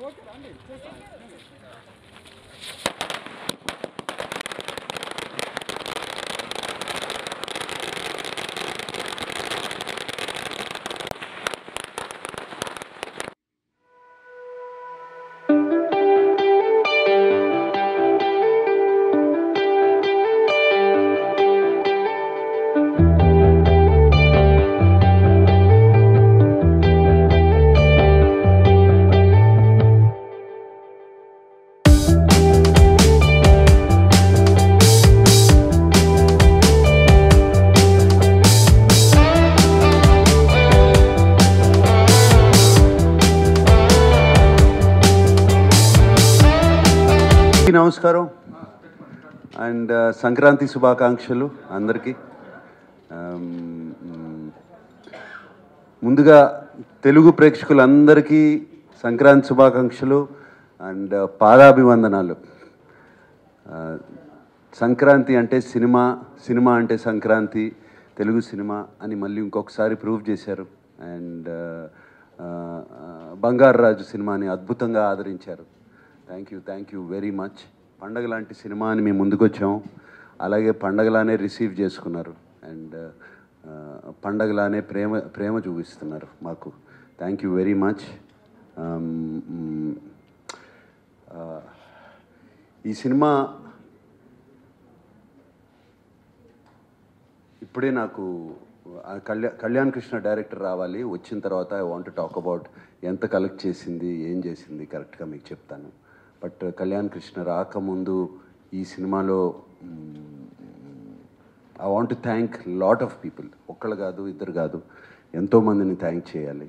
అందరికీ నమస్కారం అండ్ సంక్రాంతి శుభాకాంక్షలు అందరికీ Um, mm, ముందుగా తెలుగు ప్రేక్షకులందరికీ సంక్రాంతి శుభాకాంక్షలు అండ్ పాదాభివందనాలు Uh, సంక్రాంతి అంటే సినిమా సినిమా అంటే సంక్రాంతి తెలుగు సినిమా అని మళ్ళీ ఇంకొకసారి ప్రూవ్ చేశారు అండ్ బంగారు రాజు సినిమాని అద్భుతంగా ఆదరించారు thank you thank you very much పండగ లాంటి సినిమా అని మేము ముందుకు వచ్చాము అలాగే పండగలానే రిసీవ్ చేసుకున్నారు అండ్ పండగలానే ప్రేమ ప్రేమ చూపిస్తున్నారు మాకు థ్యాంక్ యూ వెరీ మచ్ ఈ సినిమా ఇప్పుడే నాకు ఆ కళ్యాణ్ కళ్యాణ్ కృష్ణ డైరెక్టర్ రావాలి వచ్చిన తర్వాత ఐ వాంట్ టాక్ అబౌట్ ఎంత కలెక్ట్ చేసింది ఏం చేసింది కరెక్ట్గా మీకు చెప్తాను బట్ కళ్యాణ్ కృష్ణ రాకముందు ఈ సినిమాలో I want thank lot of people ఒక్కళ్ళు కాదు ఇద్దరు కాదు ఎంతోమందిని థ్యాంక్ చేయాలి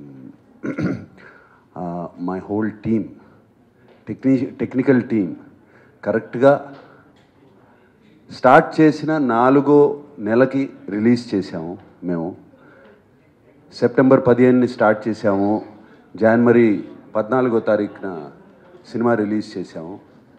మై హోల్ టీమ్ టెక్ని టెక్నికల్ టీమ్ కరెక్ట్గా స్టార్ట్ చేసిన నాలుగో నెలకి రిలీజ్ చేసాము మేము సెప్టెంబర్ పదిహేనుని స్టార్ట్ చేసాము జనవరి పద్నాలుగో తారీఖున సినిమా రిలీజ్ చేసాము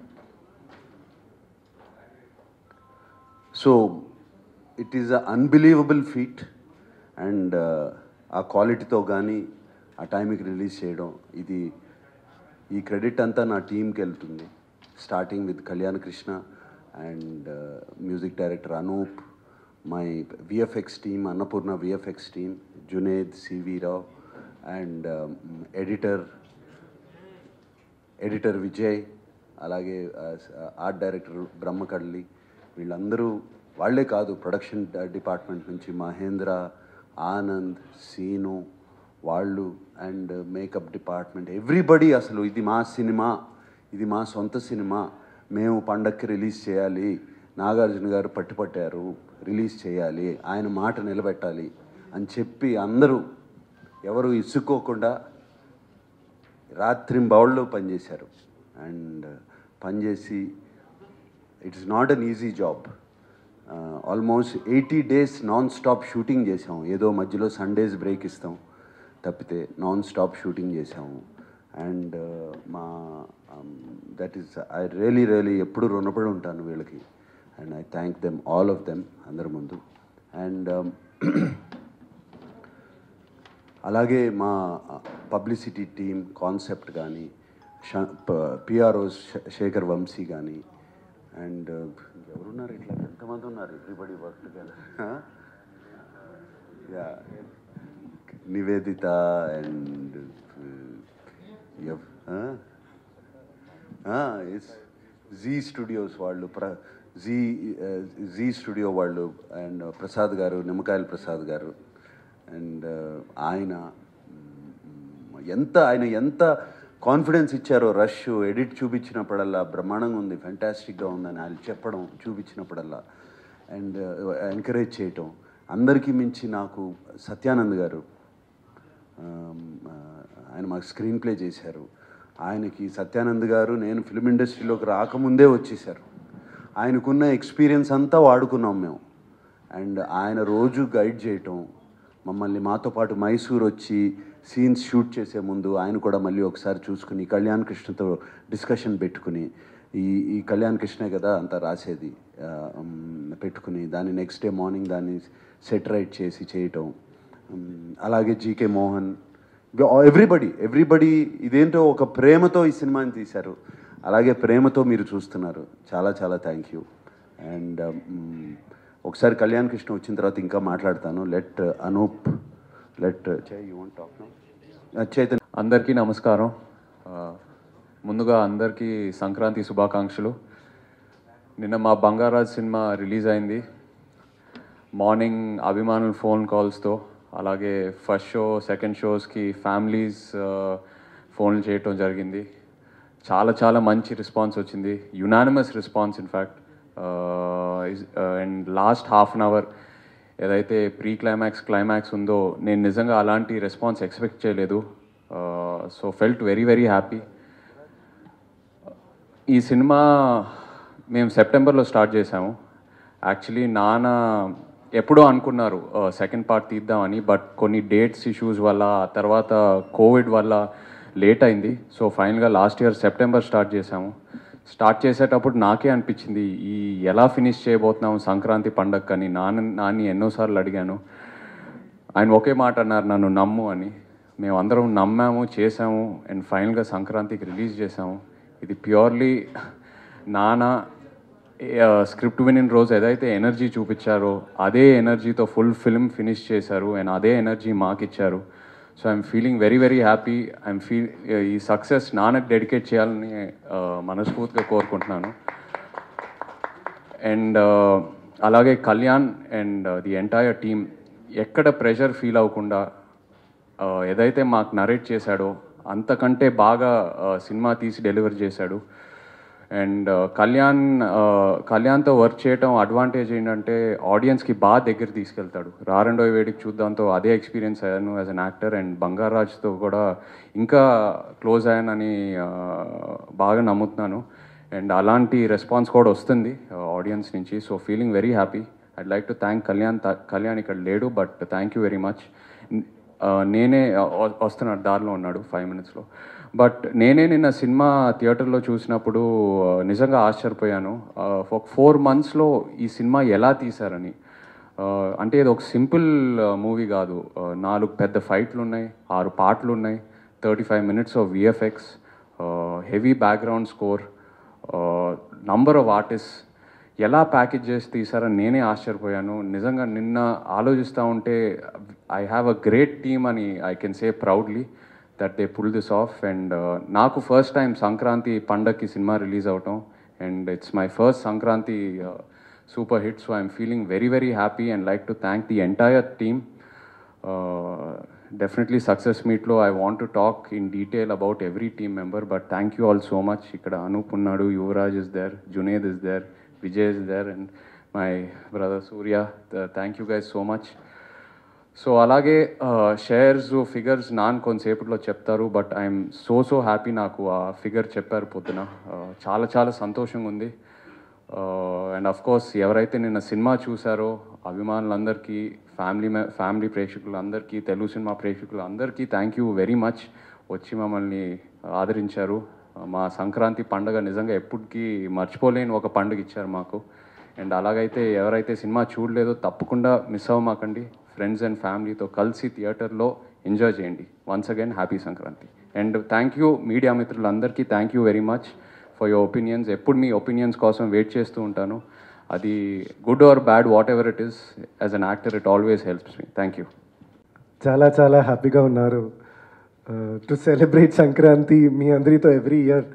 so it is a unbelievable feat and ఆ క్వాలిటీతో కానీ ఆ టైంకి రిలీజ్ చేయడం ఇది ఈ క్రెడిట్ అంతా నా టీంకి వెళ్తుంది starting with Kalyan Krishna and music director Anoop my VFX team Annapurna VFX team Juned CV Rao and editor editor Vijay అలాగే ఆర్ట్ డైరెక్టర్ బ్రహ్మకడ్లి వీళ్ళందరూ వాళ్ళే కాదు ప్రొడక్షన్ డిపార్ట్మెంట్ నుంచి మహేంద్ర ఆనంద్ సీను వాళ్ళు అండ్ మేకప్ డిపార్ట్మెంట్ ఎవ్రీబడి అసలు ఇది మా సినిమా ఇది మా సొంత సినిమా మేము పండక్కి రిలీజ్ చేయాలి నాగార్జున గారు పట్టుపట్టారు రిలీజ్ చేయాలి ఆయన మాట నిలబెట్టాలి అని చెప్పి అందరూ ఎవరు ఇసుక్కోకుండా రాత్రింబౌళ్ళు పనిచేశారు అండ్ పనిచేసి it's not an easy job almost eighty days non stop shooting చేసాం ఏదో మధ్యలో సండేస్ బ్రేక్ ఇస్తాం తప్పితే నాన్ స్టాప్ షూటింగ్ చేసాము అండ్ మా that is I really really ఎప్పుడు రుణపడి ఉంటాను వీళ్ళకి and I thank them all of them అందరి ముందు అండ్ అలాగే మా పబ్లిసిటీ టీమ్ కాన్సెప్ట్ కానీ పిఆర్ఓ శేఖర్ వంశీ కానీ అండ్ ఎవరున్నారు ఇట్లా ఎంతమంది ఉన్నారు everybody work together yeah Nivedita and Zee studios వాళ్ళు ప్ర జీ జీ స్టూడియో వాళ్ళు అండ్ ప్రసాద్ గారు నిమ్మకాయల ప్రసాద్ గారు అండ్ ఆయన మ్, ఎంత ఆయన ఎంత కాన్ఫిడెన్స్ ఇచ్చారో రష్ ఎడిట్ చూపించినప్పుడల్లా బ్రహ్మాండంగా ఉంది ఫెంటాస్టిక్గా ఉందని ఆయన చెప్పడం చూపించినప్పుడల్లా అండ్ ఎంకరేజ్ చేయటం అందరికీ మించి నాకు సత్యానంద్ గారు ఆమ్, ఆ, ఆయన మాకు స్క్రీన్ ప్లే చేశారు ఆయనకి సత్యానంద్ గారు నేను ఫిల్మ్ ఇండస్ట్రీలోకి రాకముందే వచ్చేసారు ఆయనకున్న ఎక్స్పీరియన్స్ అంతా వాడుకున్నాం మేము అండ్ ఆయన రోజు గైడ్ చేయటం మమ్మల్ని మాతో పాటు మైసూర్ వచ్చి సీన్స్ షూట్ చేసే ముందు ఆయన కూడా మళ్ళీ ఒకసారి చూసుకుని కళ్యాణ్ కృష్ణతో డిస్కషన్ పెట్టుకుని ఈ ఈ కళ్యాణ్ కృష్ణే కదా అంతా రాసేది ఆ, మ్, పెట్టుకుని దాన్ని నెక్స్ట్ డే మార్నింగ్ దాన్ని సెట్ రైట్ చేసి చేయటం మ్, అలాగే జీకే మోహన్ ఎవ్రీబడి ఎవ్రీబడి ఇదేంటో ఒక ప్రేమతో ఈ సినిమాని తీశారు అలాగే ప్రేమతో మీరు చూస్తున్నారు చాలా చాలా థ్యాంక్ యూ అండ్ ఒకసారి కళ్యాణ్ కృష్ణ వచ్చిన తర్వాత ఇంకా మాట్లాడతాను let Anoop let you want talk Chaitanya అందరికీ నమస్కారం ఆ, ముందుగా అందరికీ సంక్రాంతి శుభాకాంక్షలు నిన్న మా బంగారాజ్ సినిమా రిలీజ్ అయింది మార్నింగ్ అభిమానుల ఫోన్ కాల్స్తో అలాగే ఫస్ట్ షో సెకండ్ షోస్కి ఫ్యామిలీస్ ఫోన్లు చేయటం జరిగింది చాలా చాలా మంచి రెస్పాన్స్ వచ్చింది unanimous response in fact and last half an hour ఏదైతే ప్రీ క్లైమాక్స్ క్లైమాక్స్ ఉందో నేను నిజంగా అలాంటి రెస్పాన్స్ ఎక్స్పెక్ట్ చేయలేదు so felt very very happy ఈ సినిమా మేము సెప్టెంబర్లో స్టార్ట్ చేసాము యాక్చువల్లీ నాన్న ఎప్పుడో అనుకున్నారు సెకండ్ పార్ట్ తీద్దామని బట్ కొన్ని డేట్స్ ఇష్యూస్ వల్ల ఆ తర్వాత కోవిడ్ వల్ల లేట్ అయింది సో ఫైనల్గా లాస్ట్ ఇయర్ సెప్టెంబర్ స్టార్ట్ చేసాము స్టార్ట్ చేసేటప్పుడు నాకే అనిపించింది ఈ ఎలా ఫినిష్ చేయబోతున్నాము సంక్రాంతి పండగ అని నాన్న నాన్ని ఎన్నోసార్లు అడిగాను ఆయన ఒకే మాట అన్నారు నన్ను నమ్ము అని మేము అందరం నమ్మాము చేసాము అండ్ ఫైనల్గా సంక్రాంతికి రిలీజ్ చేసాము ఇది ప్యూర్లీ నాన్న స్క్రిప్ట్ వినిన రోజు ఏదైతే ఎనర్జీ చూపించారో అదే ఎనర్జీతో ఫుల్ ఫిల్మ్ ఫినిష్ చేశారు అండ్ అదే ఎనర్జీ మాకు ఇచ్చారు so I'm feeling very very happy I'm feel ఈ సక్సెస్ నాన్నకు డెడికేట్ చేయాలని uh, మనస్ఫూర్తిగా కోరుకుంటున్నాను అండ్ అలాగే Kalyan and the entire team ఎక్కడ ప్రెషర్ ఫీల్ అవ్వకుండా uh, ఏదైతే మాకు నరేట్ చేశాడో అంతకంటే బాగా uh, సినిమా తీసి డెలివర్ చేశాడు అండ్ కళ్యాణ్ uh, కళ్యాణ్తో వర్క్ చేయటం అడ్వాంటేజ్ ఏంటంటే ఆడియన్స్కి బాగా దగ్గర తీసుకెళ్తాడు రారెండో వేడికి చూద్దాంతో అదే ఎక్స్పీరియన్స్ అయ్యాను యాజ్ అన్ యాక్టర్ అండ్ బంగారాజ్తో కూడా ఇంకా క్లోజ్ అయ్యానని uh, బాగా నమ్ముతున్నాను అండ్ అలాంటి రెస్పాన్స్ కూడా వస్తుంది ఆడియన్స్ నుంచి so feeling very happy I'd like to thank Kalyan త- కళ్యాణ్ ఇక్కడ లేడు but thank you very much నేనే వ- వస్తున్నాడు దారిలో ఉన్నాడు ఫైవ్ మినిట్స్లో బట్ నేనే నిన్న సినిమా థియేటర్లో చూసినప్పుడు ఆ, నిజంగా ఆశ్చర్యపోయాను ఆ, ఒక ఫోర్ మంత్స్లో ఈ సినిమా ఎలా తీశారని ఆ, అంటే ఇది ఒక సింపుల్ మూవీ కాదు ఆ, నాలుగు పెద్ద ఫైట్లు ఉన్నాయి ఆరు పాటలు ఉన్నాయి thirty five minutes of VFX heavy background score number of artist ఎలా ప్యాకేజ్ చేసి తీసారని నేనే ఆశ్చర్యపోయాను నిజంగా నిన్న ఆలోచిస్తూ ఉంటే I have a great team అని I can say proudly that they pull this off and నాకు ఫస్ట్ టైం సంక్రాంతి పండగకి సినిమా రిలీజ్ అవటం and it's my first Sankranti super hit so I'm feeling very very happy and like to thank the entire team definitely success మీట్లో I want to talk in detail about every team member but thank you all so much ఇక్కడ అనూప్ ఉన్నాడు Yuvraj is there Juned is there Vijay is there and my brother Surya thank you guys so much so అలాగే shares figures నాన్ కొంతసేపట్లో చెప్తారు but I'm so so happy నాకు ఆ figure చెప్పారు పొద్దున Uh, చాలా చాలా సంతోషంగా ఉంది అండ్ అఫ్ కోర్స్ ఎవరైతే నిన్న సినిమా చూసారో అభిమానులందరికీ ఫ్యామిలీ ఫ్యామిలీ ప్రేక్షకులందరికీ తెలుగు సినిమా ప్రేక్షకులందరికీ థ్యాంక్ యూ వెరీ మచ్ వచ్చి మమ్మల్ని ఆదరించారు మా సంక్రాంతి పండుగ నిజంగా ఎప్పటికీ మర్చిపోలేని ఒక పండుగ ఇచ్చారు మాకు అండ్ అలాగైతే ఎవరైతే సినిమా చూడలేదో తప్పకుండా మిస్ అవ్వమాకండి ఫ్రెండ్స్ అండ్ ఫ్యామిలీతో కలిసి థియేటర్లో ఎంజాయ్ చేయండి once again happy Sankranti and thank you media మిత్రులందరికీ thank you very much for your opinions ఎప్పుడు మీ ఒపీనియన్స్ కోసం వెయిట్ చేస్తూ ఉంటాను అది good or bad what ever it is as an actor it always helps me thank you చాలా చాలా హ్యాపీగా ఉన్నారు టు సెలబ్రేట్ సంక్రాంతి మీ అందరితో every year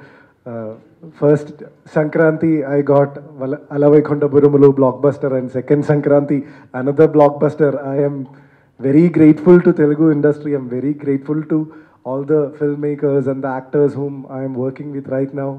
first Sankranti I got అలవైకుంఠ బురుములు block buster and second Sankranti another block buster I'm very grateful to Telugu industry I'm very grateful to all the film makers and the actors whom I'm working with right now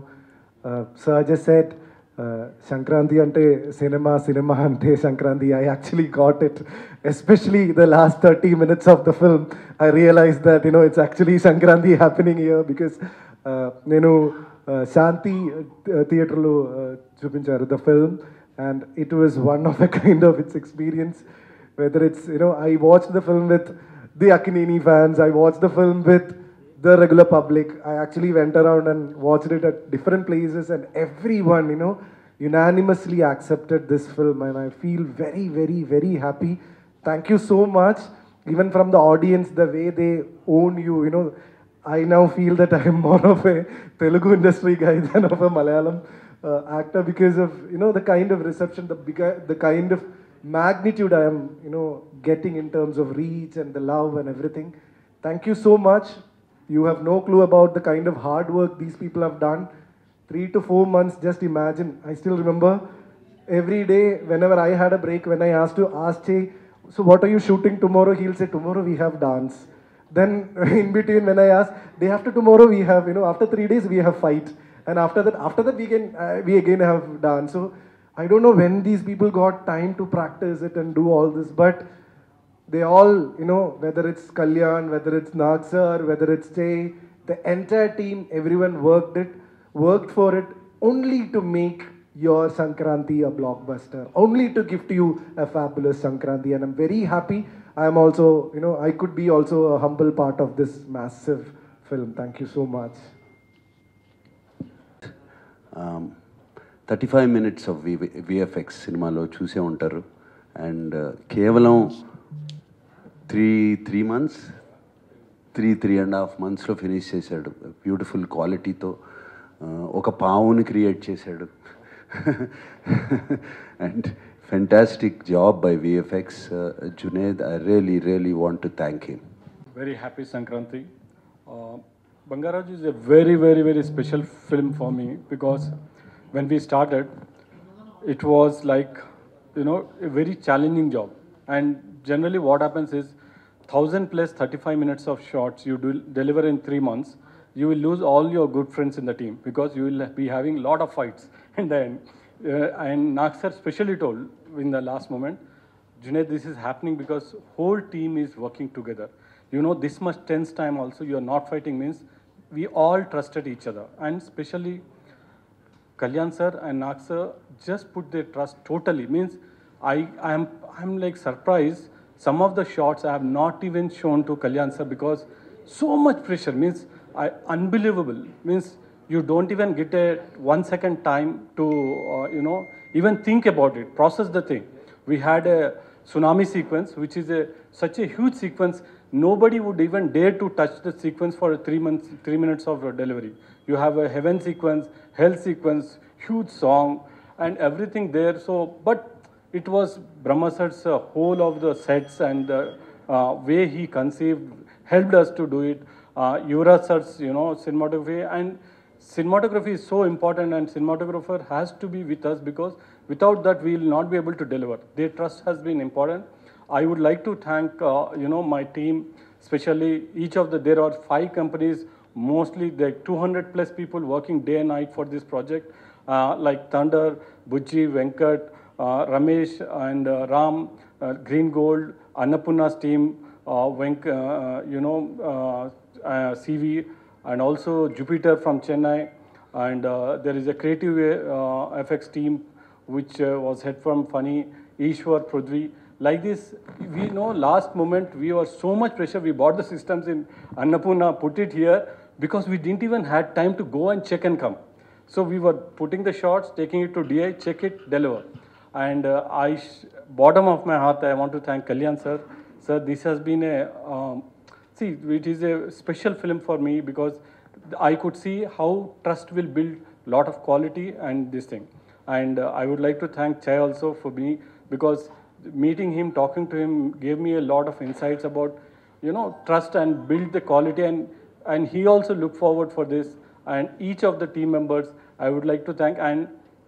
so I just set Sankranti అంటే సినిమా సినిమా అంటే Sankranti I actually got it especially the last thirty minutes of the film I realise that you know it's actually Sankranti happening year because నేను uh, Shanti థియేటర్లో చూపించారు the film and it was one of a kind of it's experience whether it's you know i watched the film with the akinini fans i watched the film with the regular public i actually went around and watched it at different places and everyone you know unanimously accepted this film and i feel very very very happy thank you so much even from the audience, the way they own you, you know, I now feel that I am more of a Telugu industry guy than of a Malayalam uh, actor because of, you know, the kind of reception, the bigger, the kind of magnitude I am, you know, getting in terms of reach and the love and everything. Thank you so much. You have no clue about the kind of hard work these people have done. Three to four months, just imagine. I still remember every day, whenever I had a break, when I asked to ask Che, so what are you shooting tomorrow? He'll say, tomorrow we have dance. Then in between, when I ask, day after tomorrow we have, you know, after three days we have fight. And after that, after that we can, uh, we again have dance. So I don't know when these people got time to practice it and do all this, but they all, you know, whether it's Kalyan, whether it's Nagsar, whether it's Jay, the entire team, everyone worked it, worked for it only to make your Sankranti a blockbuster, only to gift you a fabulous Sankranti. And I'm very happy. I am also, you know, I could be also a humble part of this massive film. Thank you so much. Thirty five minutes of వి VFX సినిమాలో చూసే ఉంటారు and కేవలం three three months three three and half మంత్స్లో finish చేశాడు beautiful క్వాలిటీతో ఒక పావుని క్రియేట్ చేశాడు and fantastic job by VFX Juned I really really want to thank him very happy Sankranti. Uh, Bangaraj is a very, very, very special film for me because when we started, it was like, you know, a very challenging job. And generally, what happens is, thousand plus 35 minutes of shots you do deliver in three months, you will lose all your good friends in the team because you will be having a lot of fights in the end. Uh, and Naksar specially told in the last moment, Junaid, this is happening because whole team is working together. You know, this much tense time also, you are not fighting means we all trusted each other. And especially Kalyan sir and Nag sir just put their trust totally. Means I I am I'm like surprised. Some of the shots I have not even shown to Kalyan sir because so much pressure means I unbelievable means you don't even get a one second time to uh, you know even think about it, process the thing. We had a tsunami sequence, which is a such a huge sequence. Nobody would even dare to touch the sequence for three months, three minutes of uh, delivery. You have a heaven sequence, hell sequence, huge song, and everything there. So, but it was Brahmasar's uh, whole of the sets and the uh, way he conceived helped us to do it. Uh, Yuvraj sir's, you know, cinematography and cinematography is so important and cinematographer has to be with us because without that we will not be able to deliver. Their trust has been important. I would like to thank, uh, you know, my team, especially each of the, there are five companies, mostly the 200 plus people working day and night for this project, uh, like Thunder, Bujji, Venkat, uh, Ramesh and uh, Ram, uh, Green Gold, Annapurna's team, uh, Venk, uh, you know, uh, uh, CV, and also Jupiter from Chennai. And uh, there is a creative uh, FX team which uh, was head from Funny, Ishwar Prudvi. Like this, we know last moment we were so much pressure. We bought the systems in Annapurna, put it here because we didn't even had time to go and check and come. So we were putting the shots, taking it to DI, check it, deliver. And uh, I, sh- bottom of my heart, I want to thank Kalyan sir. Sir, this has been a, um, see, it is a special film for me because I could see how trust will build lot of quality and this thing. And uh, I would like to thank Chai also for me because meeting him, talking to him gave me a lot of insights about, you know, trust and build the quality. And, and he also looked forward for this. And each of the team members, I would like to thank. And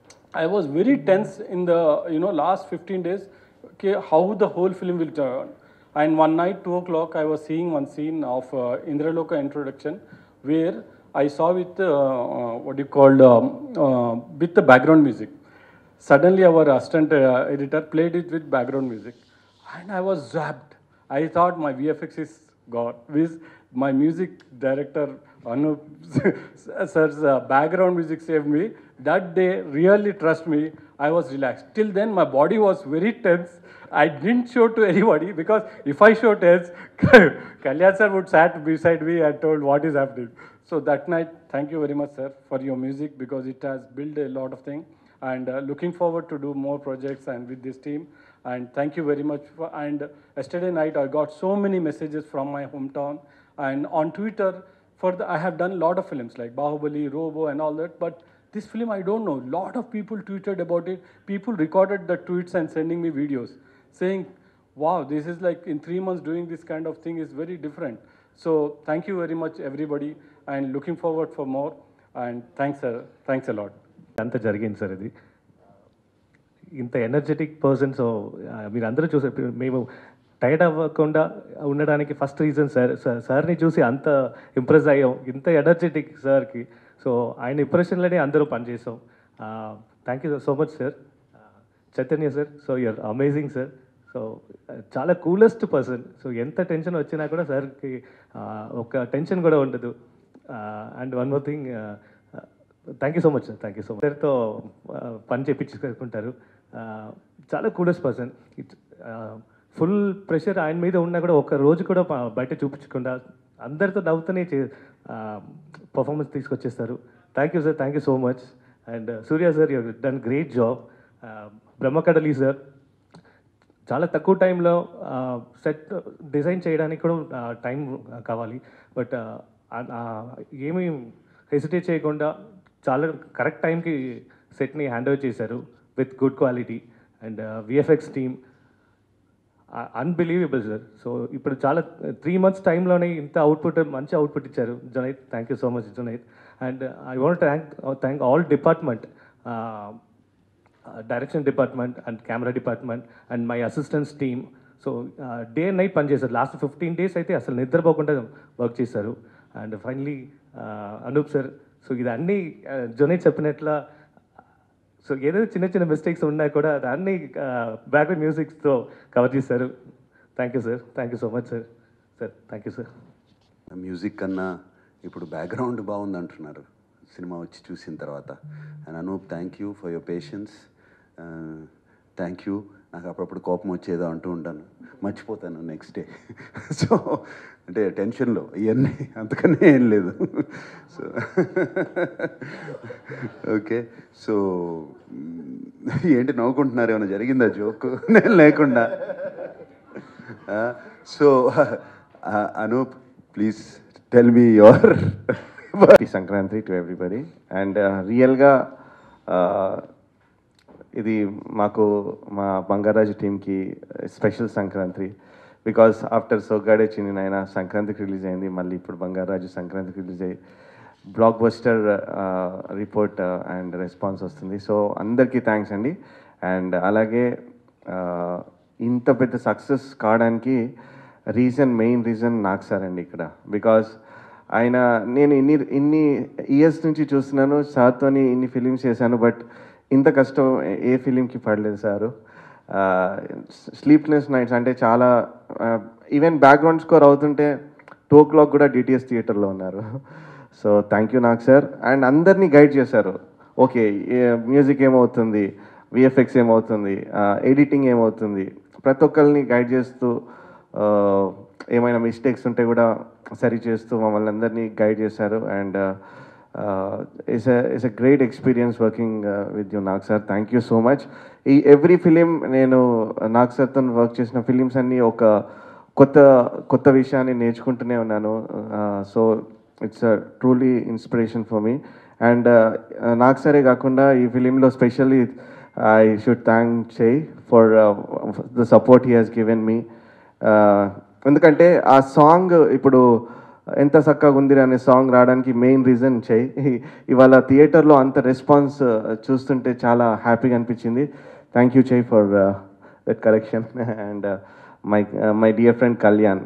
I was very tense in the you know last 15 days. Okay, how the whole film will turn. And one night, two o'clock, I was seeing one scene of uh, Indraloka introduction, where I saw with uh, uh, what you called um, uh, with the background music. Suddenly, our assistant uh, editor played it with background music, and I was zapped. I thought my VFX is gone. With my music director Anup sir's uh, background music saved me. That day, really trust me, I was relaxed. Till then, my body was very tense. I didn't show to anybody because if I show tense, Kalyan sir would sat beside me and told what is happening. So that night, thank you very much, sir, for your music because it has built a lot of things. And uh, looking forward to do more projects and with this team. And thank you very much. For, and yesterday night, I got so many messages from my hometown. And on Twitter, for the, I have done a lot of films like Bahubali, Robo, and all that. But this film, I don't know. lot of people tweeted about it. People recorded the tweets and sending me videos saying, wow, this is like in three months doing this kind of thing is very different. So thank you very much, everybody, and looking forward for more. And thanks, sir. Thanks a lot. అంత జరిగింది sir ఇది ఇంత energetic person so మీరు అందరూ చూసారు మేము tired అవ్వకుండా ఉండడానికి ఫస్ట్ రీజన్ సార్ సార్ని చూసి అంత ఇంప్రెస్ అయ్యాం ఇంత ఎనర్జెటిక్ సార్కి సో ఆయన ఇంప్రెషన్లోనే అందరూ పనిచేసాం thank you so much sir Chaitanya sir so you're amazing sir so చాలా కూలెస్ట్ పర్సన్ సో ఎంత టెన్షన్ వచ్చినా కూడా సార్కి ఒక టెన్షన్ కూడా ఉండదు and one more thing thank you so much sir thank you so much సార్తో పని చేయించుకుంటారు చాలా కూలెస్ట్ పర్సన్ ఫుల్ ప్రెషర్ ఆయన మీద ఉన్నా కూడా ఒక రోజు కూడా ప- బయట చూపించకుండా అందరితో నవ్వుతూనే performance తీసుకొచ్చేస్తారు thank you sir thank you so much and Surya sir you done great job బ్రహ్మకడలి sir చాలా తక్కువ టైంలో సెట్ డిజైన్ చేయడానికి కూడా టైం కావాలి బట్ ఏమీ హెసిటేట్ చేయకుండా చాలా కరెక్ట్ టైంకి సెట్ని హ్యాండ్ ఓవర్ చేశారు with good quality and VFX team unbelievable sir so ఇప్పుడు చాలా త్రీ మంత్స్ టైంలోనే ఇంత అవుట్పుట్ మంచి అవుట్పుట్ ఇచ్చారు Junaid thank you so much Junaid and I want thank thank all department direction department and camera department and my assistants team so day and night పనిచేశారు last fifteen days అయితే అసలు నిద్రపోకుండా work చేశారు and finally Anup sir so ఇది అన్నీ జొనైట్ చెప్పినట్ల so ఏదో చిన్న చిన్న మిస్టేక్స్ ఉన్నా కూడా దాన్ని బ్యాక్గ్రౌండ్ మ్యూజిక్స్తో కవర్ చేశారు thank you sir thank you so much sir sir thank you sir music కన్నా ఇప్పుడు బ్యాక్గ్రౌండ్ బాగుంది అంటున్నారు సినిమా వచ్చి చూసిన తర్వాత and Anup thank you for your patience thank you నాకు అప్పుడప్పుడు కోపం వచ్చేదో అంటూ ఉంటాను మర్చిపోతాను నెక్స్ట్ డే సో అంటే టెన్షన్లో ఇవన్నీ అంతకన్నా ఏం లేదు సో ఓకే సో ఏంటి నవ్వుకుంటున్నారు ఏమైనా జరిగిందా జోక్ నేను లేకుండా so Anup please tell me your happy Sankranti to everybody and రియల్గా ఇది మాకు మా బంగారాజు టీంకి special Sankranti because after Soggade Chinni Nayana సంక్రాంతికి రిలీజ్ అయింది మళ్ళీ ఇప్పుడు బంగారాజు సంక్రాంతికి రిలీజ్ అయ్యి block buster report and response వస్తుంది సో అందరికీ థ్యాంక్స్ అండి అండ్ అలాగే uh, ఇంత పెద్ద సక్సెస్ కావడానికి రీజన్ మెయిన్ రీజన్ నాకు సార్ అండి ఇక్కడ బికాస్ ఆయన నేను ఇన్ని ఇన్ని ఇయర్స్ నుంచి చూస్తున్నాను సార్తోని ఇన్ని ఫిలిమ్స్ చేశాను బట్ ఇంత కష్టం ఏ- ఏ ఫిలింకి పడలేదు సారు స్లీప్లెస్ నైట్స్ అంటే చాలా ఈవెన్ బ్యాక్గ్రౌండ్ స్కోర్ అవుతుంటే టూ ఓ క్లాక్ కూడా డిటిఎస్ థియేటర్లో ఉన్నారు సో థ్యాంక్ యూ నాకు సార్ అండ్ అందరినీ గైడ్ చేశారు ఓకే మ్యూజిక్ ఏమవుతుంది విఎఫ్ఎక్స్ ఏమవుతుంది ఎడిటింగ్ ఏమవుతుంది ప్రతి ఒక్కరిని గైడ్ చేస్తూ ఆ, ఏమైనా మిస్టేక్స్ ఉంటే కూడా సరి చేస్తూ మమ్మల్ని అందరినీ గైడ్ చేశారు and it's it's a great experience working with you Nag sir thank you so much ఈ ఎవ్రీ ఫిలిం నేను నాగ్ సార్తో వర్క్ చేసిన ఫిలిమ్స్ అన్నీ ఒక కొత్త కొత్త విషయాన్ని నేర్చుకుంటూనే ఉన్నాను so it's truly inspiration for me and నాకు సరే కాకుండా ఈ ఫిలింలో specially I should thank Chay for the support he has given me ఎందుకంటే ఆ సాంగ్ ఇప్పుడు ఎంత చక్కగా ఉంది అనే సాంగ్ రావడానికి మెయిన్ రీజన్ చేయి ఇవాళ థియేటర్లో అంత రెస్పాన్స్ చూస్తుంటే చాలా హ్యాపీగా అనిపించింది thank you Chay for that correction and my my dear friend Kalyan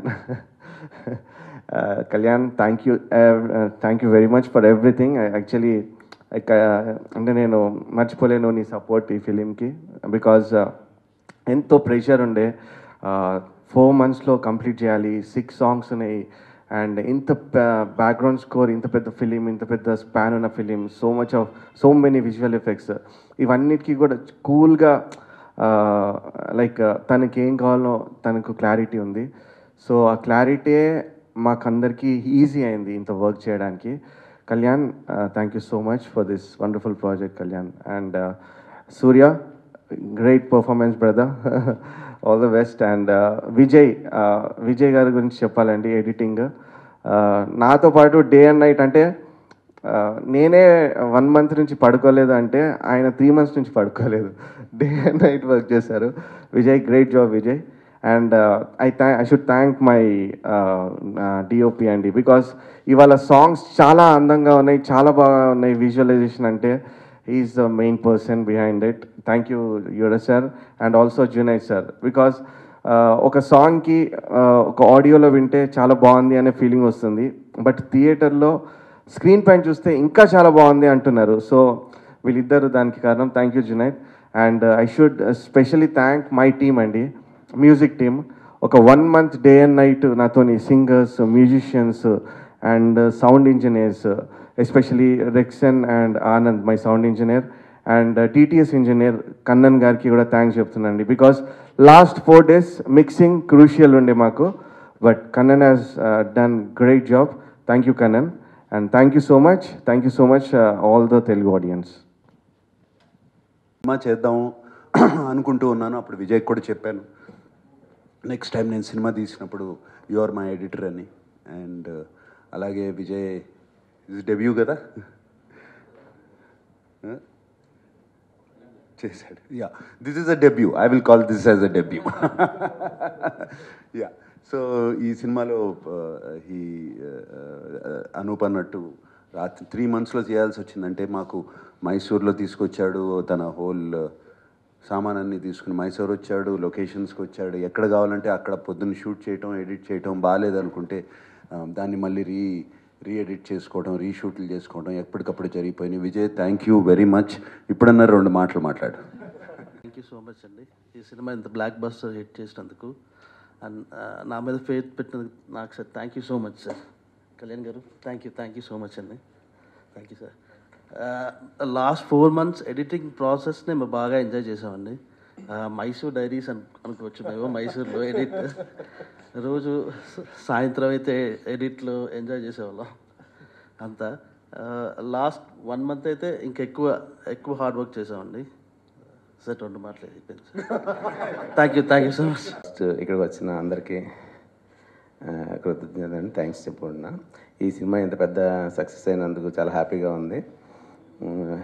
Kalyan thank you thank you very much for everything actually అంటే నేను మర్చిపోలేను నీ సపోర్ట్ ఈ ఫిలింకి బికాజ్ ఎంతో ప్రెషర్ ఉండే ఫోర్ మంత్స్లో కంప్లీట్ చేయాలి సిక్స్ సాంగ్స్ ఉన్నాయి అండ్ ఇంత బ్యాక్గ్రౌండ్ స్కోర్ ఇంత పెద్ద ఫిలిం ఇంత పెద్ద స్పాన్ ఉన్న film so much of so many visual effects ఇవన్నిటికీ కూడా కూల్గా లైక్ తనకి ఏం కావాలో తనకు క్లారిటీ ఉంది సో ఆ క్లారిటీయే మాకందరికీ ఈజీ అయింది ఇంత వర్క్ చేయడానికి Kalyan thank you so much for this wonderful project Kalyan and Surya great performance brother all the best and Vijay Vijay గారి గురించి చెప్పాలండి ఎడిటింగ్ నాతో పాటు డే అండ్ నైట్ అంటే ఆ, నేనే వన్ మంత్ నుంచి పడుకోలేదు అంటే ఆయన త్రీ మంత్స్ నుంచి పడుకోలేదు డే అండ్ నైట్ వర్క్ చేశారు Vijay great job Vijay and I thank I should thank my DOP అండి బికాస్ ఇవాళ సాంగ్స్ చాలా అందంగా ఉన్నాయి చాలా బాగా ఉన్నాయి విజువలైజేషన్ అంటే is the main person behind it thank you యుడ sir and also Junaid sir because ఒక సాంగ్కి ఒక ఆడియోలో వింటే చాలా బాగుంది అనే ఫీలింగ్ వస్తుంది బట్ థియేటర్లో స్క్రీన్ పైన చూస్తే ఇంకా చాలా బాగుంది అంటున్నారు సో వీళ్ళిద్దరు దానికి కారణం thank you Junaid and I should specially thank my team అండి మ్యూజిక్ టీమ్ ఒక one month day and night నాతోని singers musicians and sound engineers especially Rexon and Anand my sound engineer and DTS engineer Kannan గారికి కూడా థ్యాంక్స్ చెప్తున్నాండి because last four days mixing crucial ఉండే మాకు but Kannan has done great job thank you Kannan and thank you so much thank you so much all the Telugu audiences cinema చేద్దాం అనుకుంటూ ఉన్నాను అప్పుడు విజయ్ కూడా చెప్పాను నెక్స్ట్ టైం నేను సినిమా తీసినప్పుడు యు ఆర్ మై ఎడిటర్ అని అండ్ అలాగే విజయ్ ఇది డెబ్యూ కదా Huh? చేశాడు yeah this is a debut I will call this as a debut yeah so ఈ సినిమాలో ఈ అనూప్ అన్నట్టు రాత్రి త్రీ మంత్స్లో చేయాల్సి వచ్చిందంటే మాకు మైసూర్లో తీసుకొచ్చాడు తన హోల్ సామానాన్ని తీసుకుని మైసూర్ వచ్చాడు లొకేషన్స్కి వచ్చాడు ఎక్కడ కావాలంటే అక్కడ పొద్దున్న షూట్ చేయటం ఎడిట్ చేయటం బాగాలేదనుకుంటే ఆ, దాన్ని మళ్ళీ రీ రీ ఎడిట్ చేసుకోవడం రీషూట్లు చేసుకోవడం ఎప్పటికప్పుడు జరిగిపోయినాయి Vijay thank you very much ఇప్పుడన్నా రెండు మాటలు మాట్లాడు థ్యాంక్ యూ సో మచ్ అండి ఈ సినిమా ఇంత బ్లాక్ బస్టర్ హిట్ చేసినందుకు అండ్ నా మీద ఫేత్ పెట్టినందుకు నాకు sir thank you so much sir Kalyan గారు thank you thank you so much అండి thank you sir last four months editing ప్రాసెస్ని మేము బాగా ఎంజాయ్ చేసామండి మైసూర్ డైరీస్ అను అనుకోవచ్చు మేము మైసూర్లో ఎడిట్ రోజు సాయంత్రం అయితే ఎడిట్లో ఎంజాయ్ చేసేవాళ్ళం అంతా లాస్ట్ వన్ మంత్ అయితే ఇంకెక్కువ ఎక్కువ హార్డ్ వర్క్ చేసామండి సార్ రెండు మాటలు అయిపోయింది thank you thank you so much first ఇక్కడికి వచ్చిన అందరికీ ఆ, కృతజ్ఞతలు థ్యాంక్స్ చెప్పుకుంటున్నా ఈ సినిమా ఇంత పెద్ద సక్సెస్ అయినందుకు చాలా హ్యాపీగా ఉంది ఉమ్,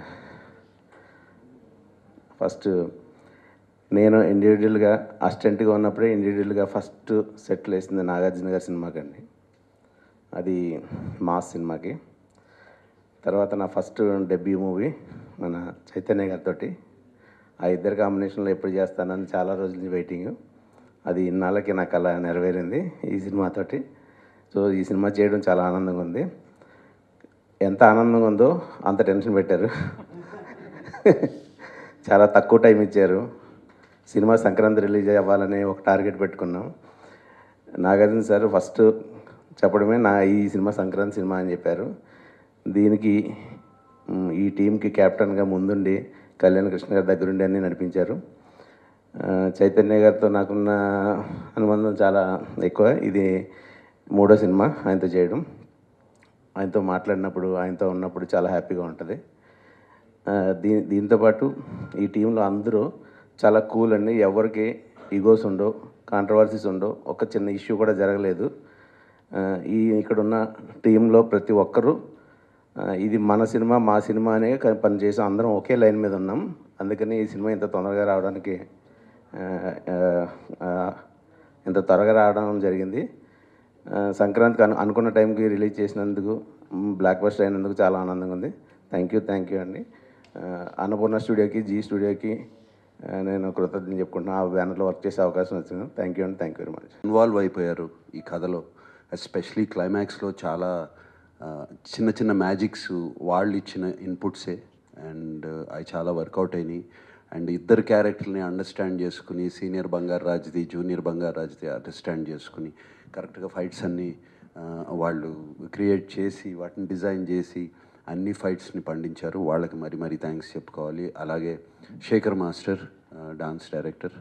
ఫస్ట్ నేను ఇండివిజువల్గా అసిస్టెంట్గా ఉన్నప్పుడే ఇండివిజువల్గా ఫస్ట్ సెటిల్ వేసింది నాగార్జున గారి సినిమాకండి అది మాస్ సినిమాకి తర్వాత నా ఫస్ట్ డెబ్యూ మూవీ మన చైతన్య గారితో ఆ ఇద్దరు కాంబినేషన్లో ఎప్పుడు చేస్తానని చాలా రోజుల నుంచి వెయిటింగ్ అది ఇన్నాళ్ళకి నాకు అలా నెరవేరింది ఈ సినిమాతోటి సో ఈ సినిమా చేయడం చాలా ఆనందంగా ఉంది ఎంత ఆనందంగా ఉందో అంత టెన్షన్ పెట్టారు చాలా తక్కువ టైం ఇచ్చారు సినిమా సంక్రాంతి రిలీజ్ అవ్వాలని ఒక టార్గెట్ పెట్టుకున్నాం నాగార్జున సార్ ఫస్ట్ చెప్పడమే నా ఈ సినిమా సంక్రాంతి సినిమా అని చెప్పారు దీనికి మ్, ఈ టీంకి కెప్టెన్గా ముందుండి కళ్యాణ్ కృష్ణ గారి దగ్గరుండి అన్నీ నడిపించారు ఆ, చైతన్య గారితో నాకున్న అనుబంధం చాలా ఎక్కువ ఇది మూడో సినిమా ఆయనతో చేయడం ఆయనతో మాట్లాడినప్పుడు ఆయనతో ఉన్నప్పుడు చాలా హ్యాపీగా ఉంటుంది ఆ, దీ దీంతోపాటు ఈ టీంలో అందరూ చాలా కూల్ అండి ఎవరికి ఈగోస్ ఉండవు కాంట్రవర్సీస్ ఉండవు ఒక చిన్న ఇష్యూ కూడా జరగలేదు ఆ, ఈ ఇక్కడున్న టీంలో ప్రతి ఒక్కరూ ఆ, ఇది మన సినిమా మా సినిమా అనే క- పనిచేసాం అందరం ఒకే లైన్ మీద ఉన్నాం అందుకని ఈ సినిమా ఇంత తొందరగా రావడానికి ఆ, ఆ, ఆ, ఇంత త్వరగా రావడం జరిగింది ఆ, సంక్రాంతికి అను అనుకున్న టైంకి రిలీజ్ చేసినందుకు మ్, బ్లాక్ బస్టర్ అయినందుకు చాలా ఆనందంగా ఉంది థ్యాంక్ యూ థ్యాంక్ యూ అండి ఆ, అన్నపూర్ణ స్టూడియోకి జీ స్టూడియోకి ఆ, నేను కృతజ్ఞత చెప్పుకుంటున్నాను ఆ బ్యానర్లో వర్క్ చేసే అవకాశం వచ్చింది థ్యాంక్ యూ అండి thank you very much involve అయిపోయారు ఈ కథలో ఎస్పెషలీ క్లైమాక్స్లో చాలా ఆ, చిన్న చిన్న మ్యాజిక్స్ వాళ్ళు ఇచ్చిన ఇన్పుట్సే అండ్ అవి చాలా వర్కౌట్ అయినాయి అండ్ ఇద్దరు క్యారెక్టర్ని అండర్స్టాండ్ చేసుకుని సీనియర్ బంగారు రాజ్ది జూనియర్ బంగారు రాజ్ది అండర్స్టాండ్ చేసుకుని కరెక్ట్గా ఫైట్స్ అన్నీ ఆ, వాళ్ళు క్రియేట్ చేసి వాటిని డిజైన్ చేసి అన్ని ఫైట్స్ని పండించారు వాళ్ళకి మరి మరి థ్యాంక్స్ చెప్పుకోవాలి అలాగే Shekhar master dance director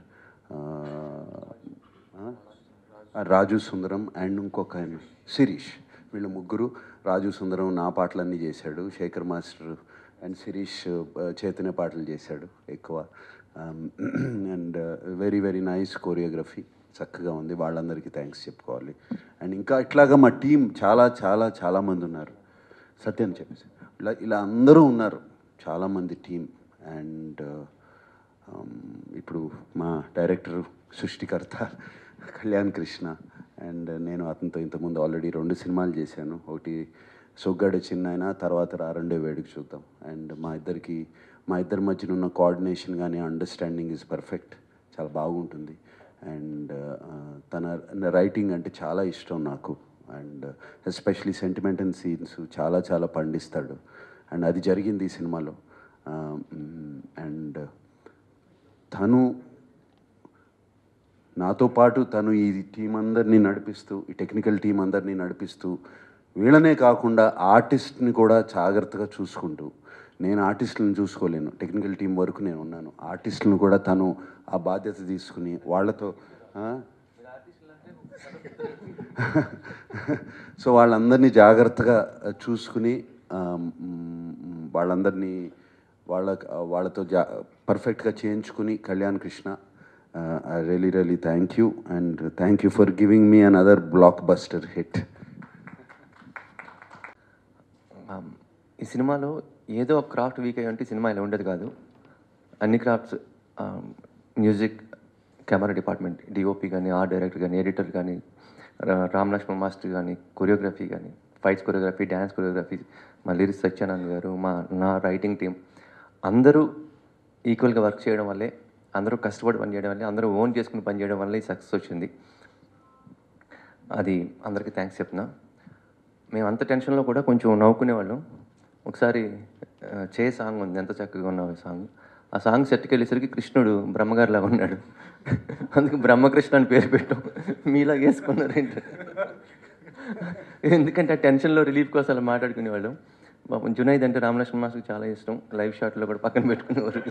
Raju Sundaram and ఇంకొక ఆయన శిరీష్ వీళ్ళు ముగ్గురు రాజు సుందరం నా పాటలన్నీ చేశాడు శేఖర్ మాస్టర్ అండ్ శిరీష్ ఆ, చైతన్య పాటలు చేశాడు ఎక్కువ and very very nice choreography చక్కగా ఉంది వాళ్ళందరికీ థ్యాంక్స్ చెప్పుకోవాలి అండ్ ఇంకా ఇట్లాగా మా టీం చాలా చాలా చాలామంది ఉన్నారు సత్యం చెప్పేసి ఇలా ఇలా అందరూ ఉన్నారు చాలామంది టీం అండ్ ఇప్పుడు మా డైరెక్టర్ సృష్టికర్త కళ్యాణ్ కృష్ణ అండ్ నేను అతనితో ఇంతకుముందు ఆల్రెడీ రెండు సినిమాలు చేశాను ఒకటి సొగ్గడ చిన్న తర్వాత రా రెండో వేడుక చూద్దాం అండ్ మా ఇద్దరికి మా ఇద్దరి మధ్యన ఉన్న కోఆర్డినేషన్ కానీ అండర్స్టాండింగ్ ఇస్ పర్ఫెక్ట్ చాలా బాగుంటుంది అండ్ తన రైటింగ్ అంటే చాలా ఇష్టం నాకు and especially sentiment and scenes చాలా చాలా పండిస్తాడు అండ్ అది జరిగింది ఈ సినిమాలో అండ్ తను నాతో పాటు తను ఈ టీం అందరినీ నడిపిస్తూ ఈ టెక్నికల్ టీం అందరినీ నడిపిస్తూ వీళ్ళనే కాకుండా ఆర్టిస్ట్ని కూడా జాగ్రత్తగా చూసుకుంటూ నేను ఆర్టిస్టులను చూసుకోలేను టెక్నికల్ టీం వరకు నేను ఉన్నాను ఆర్టిస్టులను కూడా తను ఆ బాధ్యత తీసుకుని వాళ్ళతో ఆ? సో వాళ్ళందరినీ జాగ్రత్తగా చూసుకుని ఆ, మ్, వాళ్ళందరినీ వాళ్ళ వాళ్ళతో జా పర్ఫెక్ట్గా చేయించుకుని Kalyan Krishna I really really thank you and thank you for giving me another block buster hit Um, ఈ సినిమాలో ఏదో ఒక క్రాఫ్ట్ వీక్ అయ్యి ఉంటే సినిమా ఇలా ఉండదు కాదు అన్ని crafts music camera department DOP కానీ ఆర్ట్ డైరెక్టర్ కానీ ఎడిటర్ కానీ రా- రామ్ లక్ష్మణ్ మాస్టర్ కానీ కొరియోగ్రఫీ కానీ ఫైట్స్ కొరియోగ్రఫీ డ్యాన్స్ కొరియోగ్రఫీ మా లిరిక్స్ సత్యానంద్ గారు మా నా రైటింగ్ టీం అందరూ ఈక్వల్గా వర్క్ చేయడం వల్లే అందరూ కష్టపడి పని చేయడం వల్లే అందరూ ఓన్ చేసుకుని పని చేయడం వల్లే ఈ సక్సెస్ వచ్చింది అది అందరికీ థ్యాంక్స్ చెప్తున్నా మేము అంత టెన్షన్లో కూడా కొంచెం నవ్వుకునేవాళ్ళం ఒకసారి ఆ, చే సాంగ్ ఉంది ఎంత చక్కగా ఉన్నావు సాంగ్ ఆ సాంగ్ సెట్కి వెళ్ళేసరికి కృష్ణుడు బ్రహ్మగారిలా ఉన్నాడు అందుకు బ్రహ్మకృష్ణ అని పేరు పెట్టాం మీలా వేసుకున్నారు ఏంటి ఎందుకంటే ఆ టెన్షన్లో రిలీఫ్ కోసం అలా మాట్లాడుకునేవాళ్ళం పాపం జునైద్ అంటే రామలక్ష్మణ్ మాస్కి చాలా ఇష్టం లైవ్ షాట్లో కూడా పక్కన పెట్టుకునేవారు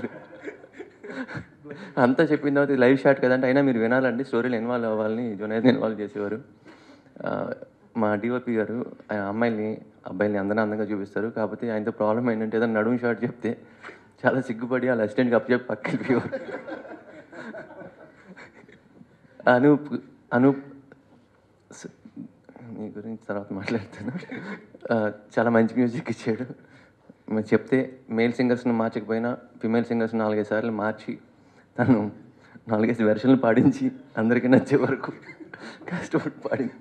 అంతా చెప్పిన తర్వాత లైవ్ షాట్ కదంటే అయినా మీరు వినాలండి స్టోరీలో ఇన్వాల్వ్ అవ్వాలని జునైద్ ఇన్వాల్వ్ చేసేవారు ఆ, మా డిఓపి గారు ఆ అమ్మాయిల్ని అబ్బాయిల్ని అందరూ అందంగా చూపిస్తారు కాకపోతే ఆయనతో ప్రాబ్లం ఏంటంటే ఏదైనా నడుము షాట్ చెప్తే చాలా సిగ్గుపడి వాళ్ళ అసిస్టెంట్కి అప్పచెప్పి పక్కకి వెళ్ళిపోయారు అనూప్ అనూప్ స- మీ గురించి తర్వాత మాట్లాడతాను ఆ, చాలా మంచి మ్యూజిక్ ఇచ్చాడు మేము చెప్తే మేల్ సింగర్స్ని మార్చకపోయినా ఫిమేల్ సింగర్స్ నాలుగైదు సార్లు మార్చి తను నాలుగైదు వెర్షన్లు పాడించి అందరికీ నచ్చే వరకు కష్టపడి పాడింది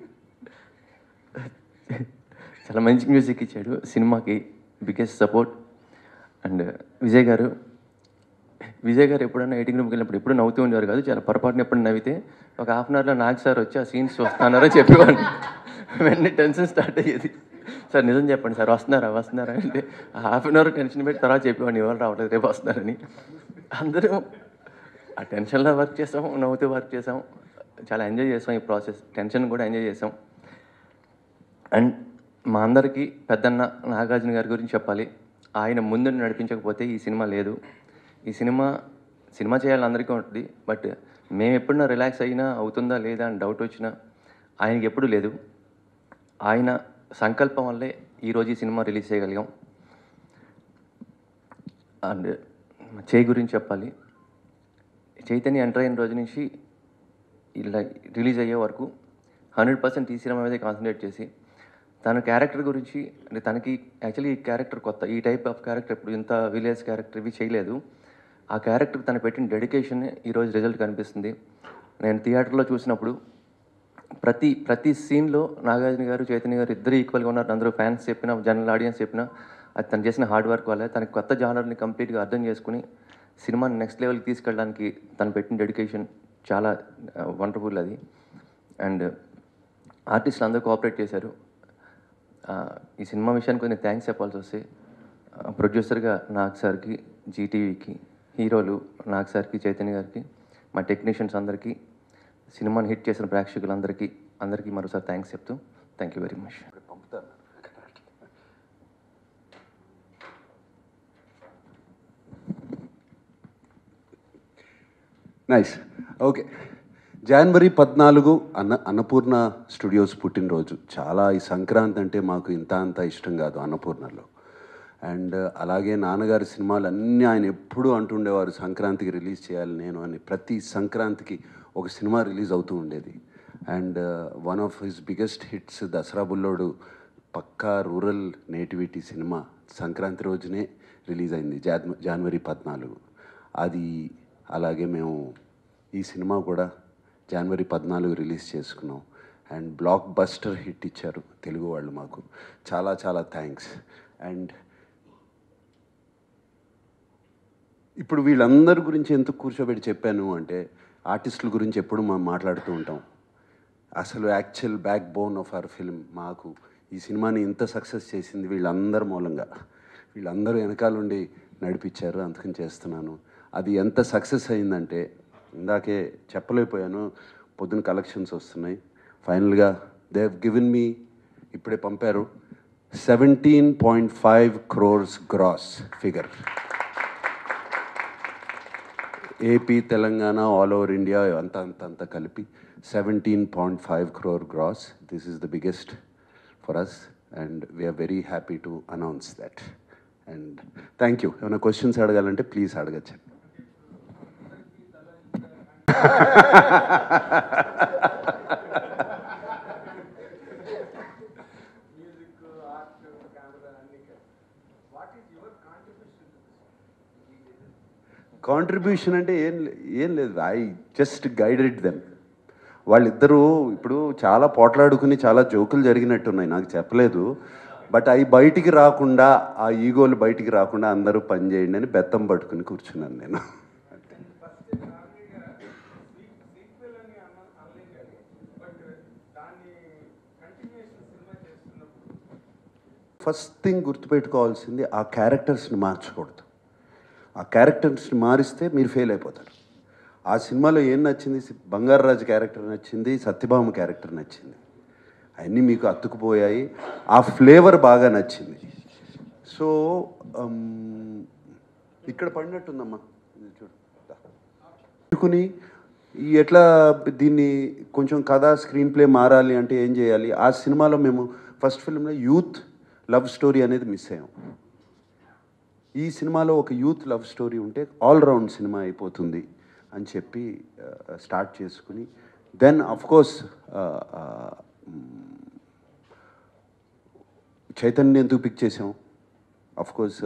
చాలా మంచి మ్యూజిక్ ఇచ్చాడు సినిమాకి బిగ్గెస్ట్ సపోర్ట్ అండ్ విజయ్ గారు విజయ్ గారు ఎప్పుడైనా ఎయిటింగ్ రూమ్కి వెళ్ళినప్పుడు ఎప్పుడు నవ్వుతూ ఉండేవారు కాదు చాలా పొరపాటున ఎప్పుడు నవ్వితే ఒక హాఫ్ అన్ అవర్లో నాగ్ సార్ వచ్చి ఆ సీన్స్ వస్తున్నారో చెప్పేవాడు వెంటనే టెన్షన్ స్టార్ట్ అయ్యేది సార్ నిజం చెప్పండి సార్ వస్తున్నారా వస్తున్నారా అంటే హాఫ్ అన్ అవర్ టెన్షన్ పెట్టి తర్వాత చెప్పేవాడిని ఇవాళ రావట్లేదు రేపు వస్తున్నారని అందరూ ఆ టెన్షన్లో వర్క్ చేసాం నవ్వుతూ వర్క్ చేసాం చాలా ఎంజాయ్ చేసాం ఈ ప్రాసెస్ టెన్షన్ కూడా ఎంజాయ్ చేసాం అండ్ మా అందరికీ పెద్దన్న నాగార్జున గారి గురించి చెప్పాలి ఆయన ముందు నడిపించకపోతే ఈ సినిమా లేదు ఈ సినిమా సినిమా చేయాలని అందరికీ ఉంటుంది బట్ మేము ఎప్పుడన్నా రిలాక్స్ అయినా అవుతుందా లేదా అని డౌట్ వచ్చినా ఆయనకి ఎప్పుడూ లేదు ఆయన సంకల్పం వల్లే ఈరోజు ఈ సినిమా రిలీజ్ చేయగలిగాం అండ్ చేయి గురించి చెప్పాలి చైతన్య ఎంటర్ అయిన రోజు నుంచి ఇలా రిలీజ్ అయ్యే వరకు హండ్రెడ్ పర్సెంట్ ఈ సినిమా మీదే కాన్సన్ట్రేట్ చేసి తన క్యారెక్టర్ గురించి అంటే తనకి యాక్చువల్లీ ఈ క్యారెక్టర్ కొత్త ఈ టైప్ ఆఫ్ క్యారెక్టర్ ఇప్పుడు ఇంత విలేజ్ క్యారెక్టర్ ఇవి చేయలేదు ఆ క్యారెక్టర్ తను పెట్టిన డెడికేషన్ ఈరోజు రిజల్ట్ కనిపిస్తుంది నేను థియేటర్లో చూసినప్పుడు ప్రతి ప్రతి సీన్లో నాగార్జున గారు చైతన్య గారు ఇద్దరు ఈక్వల్గా ఉన్నారు అందరూ ఫ్యాన్స్ చెప్పిన జనరల్ ఆడియన్స్ చెప్పిన అది తను చేసిన హార్డ్ వర్క్ వల్ల తనకి కొత్త జానర్ని కంప్లీట్గా అర్థం చేసుకుని సినిమాని నెక్స్ట్ లెవెల్కి తీసుకెళ్ళడానికి తను పెట్టిన డెడికేషన్ చాలా వండర్ఫుల్ అది అండ్ ఆర్టిస్టులు అందరూ కోఆపరేట్ చేశారు ఆ, ఈ సినిమా విషయానికి కొన్ని థ్యాంక్స్ చెప్పాల్సి వస్తే ప్రొడ్యూసర్గా నాగ్ సార్కి జీటీవీకి హీరోలు నాగ్ సార్కి చైతన్య గారికి మా టెక్నీషియన్స్ అందరికీ సినిమాని హిట్ చేసిన ప్రేక్షకులందరికీ అందరికీ మరోసారి థ్యాంక్స్ చెప్తూ thank you very much nice okay జనవరి పద్నాలుగు అన్న అన్నపూర్ణ స్టూడియోస్ పుట్టినరోజు చాలా ఈ సంక్రాంతి అంటే మాకు ఇంత అంత ఇష్టం కాదు అన్నపూర్ణలో అండ్ అలాగే నాన్నగారి సినిమాలు అన్నీ ఆయన ఎప్పుడూ అంటుండేవారు సంక్రాంతికి రిలీజ్ చేయాలి నేను అని ప్రతి సంక్రాంతికి ఒక సినిమా రిలీజ్ అవుతూ ఉండేది and one of his biggest hits Dasara Bullodu పక్కా రూరల్ నేటివిటీ సినిమా సంక్రాంతి రోజునే రిలీజ్ అయింది జాన్ జనవరి పద్నాలుగు అది అలాగే మేము ఈ సినిమా కూడా జనవరి పద్నాలుగు రిలీజ్ చేసుకున్నాం అండ్ బ్లాక్ బస్టర్ హిట్ ఇచ్చారు తెలుగు వాళ్ళు మాకు చాలా చాలా థ్యాంక్స్ అండ్ ఇప్పుడు వీళ్ళందరి గురించి ఎందుకు కూర్చోబెట్టి చెప్పాను అంటే ఆర్టిస్టుల గురించి ఎప్పుడు మనం మాట్లాడుతూ ఉంటాం అసలు actual backbone of our film మాకు ఈ సినిమాని ఇంత సక్సెస్ చేసింది వీళ్ళందరి మూలంగా వీళ్ళందరూ వెనకాలండి నడిపించారు అందుకని చేస్తున్నాను అది ఎంత సక్సెస్ అయిందంటే ఇందాకే చెప్పలేకపోయాను పొద్దున కలెక్షన్స్ వస్తున్నాయి ఫైనల్గా దే హెవ్ గివెన్ మీ ఇప్పుడే పంపారు seventeen point five crores gross figure AP Telangana all over India అంతా అంత అంతా కలిపి seventeen point five crore gross this is the biggest for us and we are very happy to announce that and thank you ఏమైనా questions అడగాలంటే please అడగచ్చు contribution అంటే ఏం లే- ఏం లేదు ఐ జస్ట్ గైడెడ్ దెమ్ వాళ్ళిద్దరూ ఇప్పుడు చాలా పోట్లాడుకుని చాలా జోకులు జరిగినట్టున్నాయి నాకు చెప్పలేదు బట్ అవి బయటికి రాకుండా ఆ ఈగోలు బయటికి రాకుండా అందరూ పని చేయండి అని బెత్తం పట్టుకుని కూర్చున్నాను నేను ఫస్ట్ థింగ్ గుర్తుపెట్టుకోవాల్సింది ఆ క్యారెక్టర్స్ని మార్చకూడదు ఆ క్యారెక్టర్స్ని మారిస్తే మీరు ఫెయిల్ అయిపోతారు ఆ సినిమాలో ఏం నచ్చింది బంగారరాజు క్యారెక్టర్ నచ్చింది సత్యభామ క్యారెక్టర్ నచ్చింది అవన్నీ మీకు అతుకుపోయాయి ఆ ఫ్లేవర్ బాగా నచ్చింది సో అమ్, ఇక్కడ పడినట్టుందమ్మా ఇది చూడు దా. పెట్టుకుని ఈ ఎట్లా దీన్ని కొంచెం కథ స్క్రీన్ ప్లే మారాలి అంటే ఏం చేయాలి ఆ సినిమాలో మేము ఫస్ట్ ఫిల్మ్లో యూత్ లవ్ స్టోరీ అనేది మిస్ అయ్యాం ఈ సినిమాలో ఒక యూత్ లవ్ స్టోరీ ఉంటే ఆల్ రౌండ్ సినిమా అయిపోతుంది అని చెప్పి స్టార్ట్ చేసుకుని దెన్ కోర్స్ చైతన్య ఎందుకు పిక్ చేసాం కోర్స్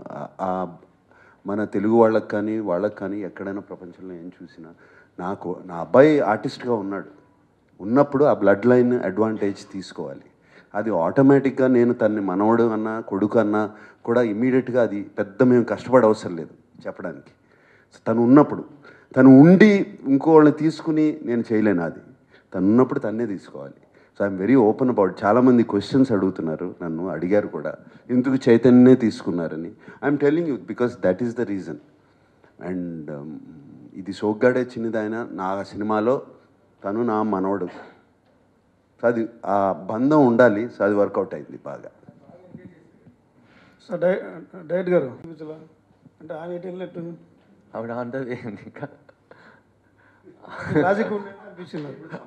మన తెలుగు వాళ్ళకి కానీ వాళ్ళకి కానీ ఎక్కడైనా ప్రపంచంలో ఏం చూసినా నాకు నా అబ్బాయి ఆర్టిస్ట్గా ఉన్నాడు ఉన్నప్పుడు ఆ బ్లడ్ లైన్ అడ్వాంటేజ్ తీసుకోవాలి అది ఆటోమేటిక్గా నేను తన్ని మనవడు అన్నా కొడుకు అన్నా కూడా ఇమీడియట్గా అది పెద్ద మేము కష్టపడ అవసరం లేదు చెప్పడానికి సో తను ఉన్నప్పుడు తను ఉండి ఇంకోళ్ళని తీసుకుని నేను చేయలేను అది తను ఉన్నప్పుడు తన్నే తీసుకోవాలి so I'm very open about చాలామంది క్వశ్చన్స్ అడుగుతున్నారు నన్ను అడిగారు కూడా ఎందుకు చైతన్యనే తీసుకున్నారని I'm telling you because that is the reason and ఇది సోగ్గాడే చిన్నదైన నా సినిమాలో తను నా మనవడు సో అది ఆ బంధం ఉండాలి సో అది వర్కౌట్ అయింది బాగా సార్ డై డైరెక్ట్ గారు చూపించలా అంటే ఆమె ఎటు వెళ్ళినట్టు ఆవిడ ఆన్ ద వే ఉంది ఇంకా లాజిక్ ఉండే అనిపించింది నాకు.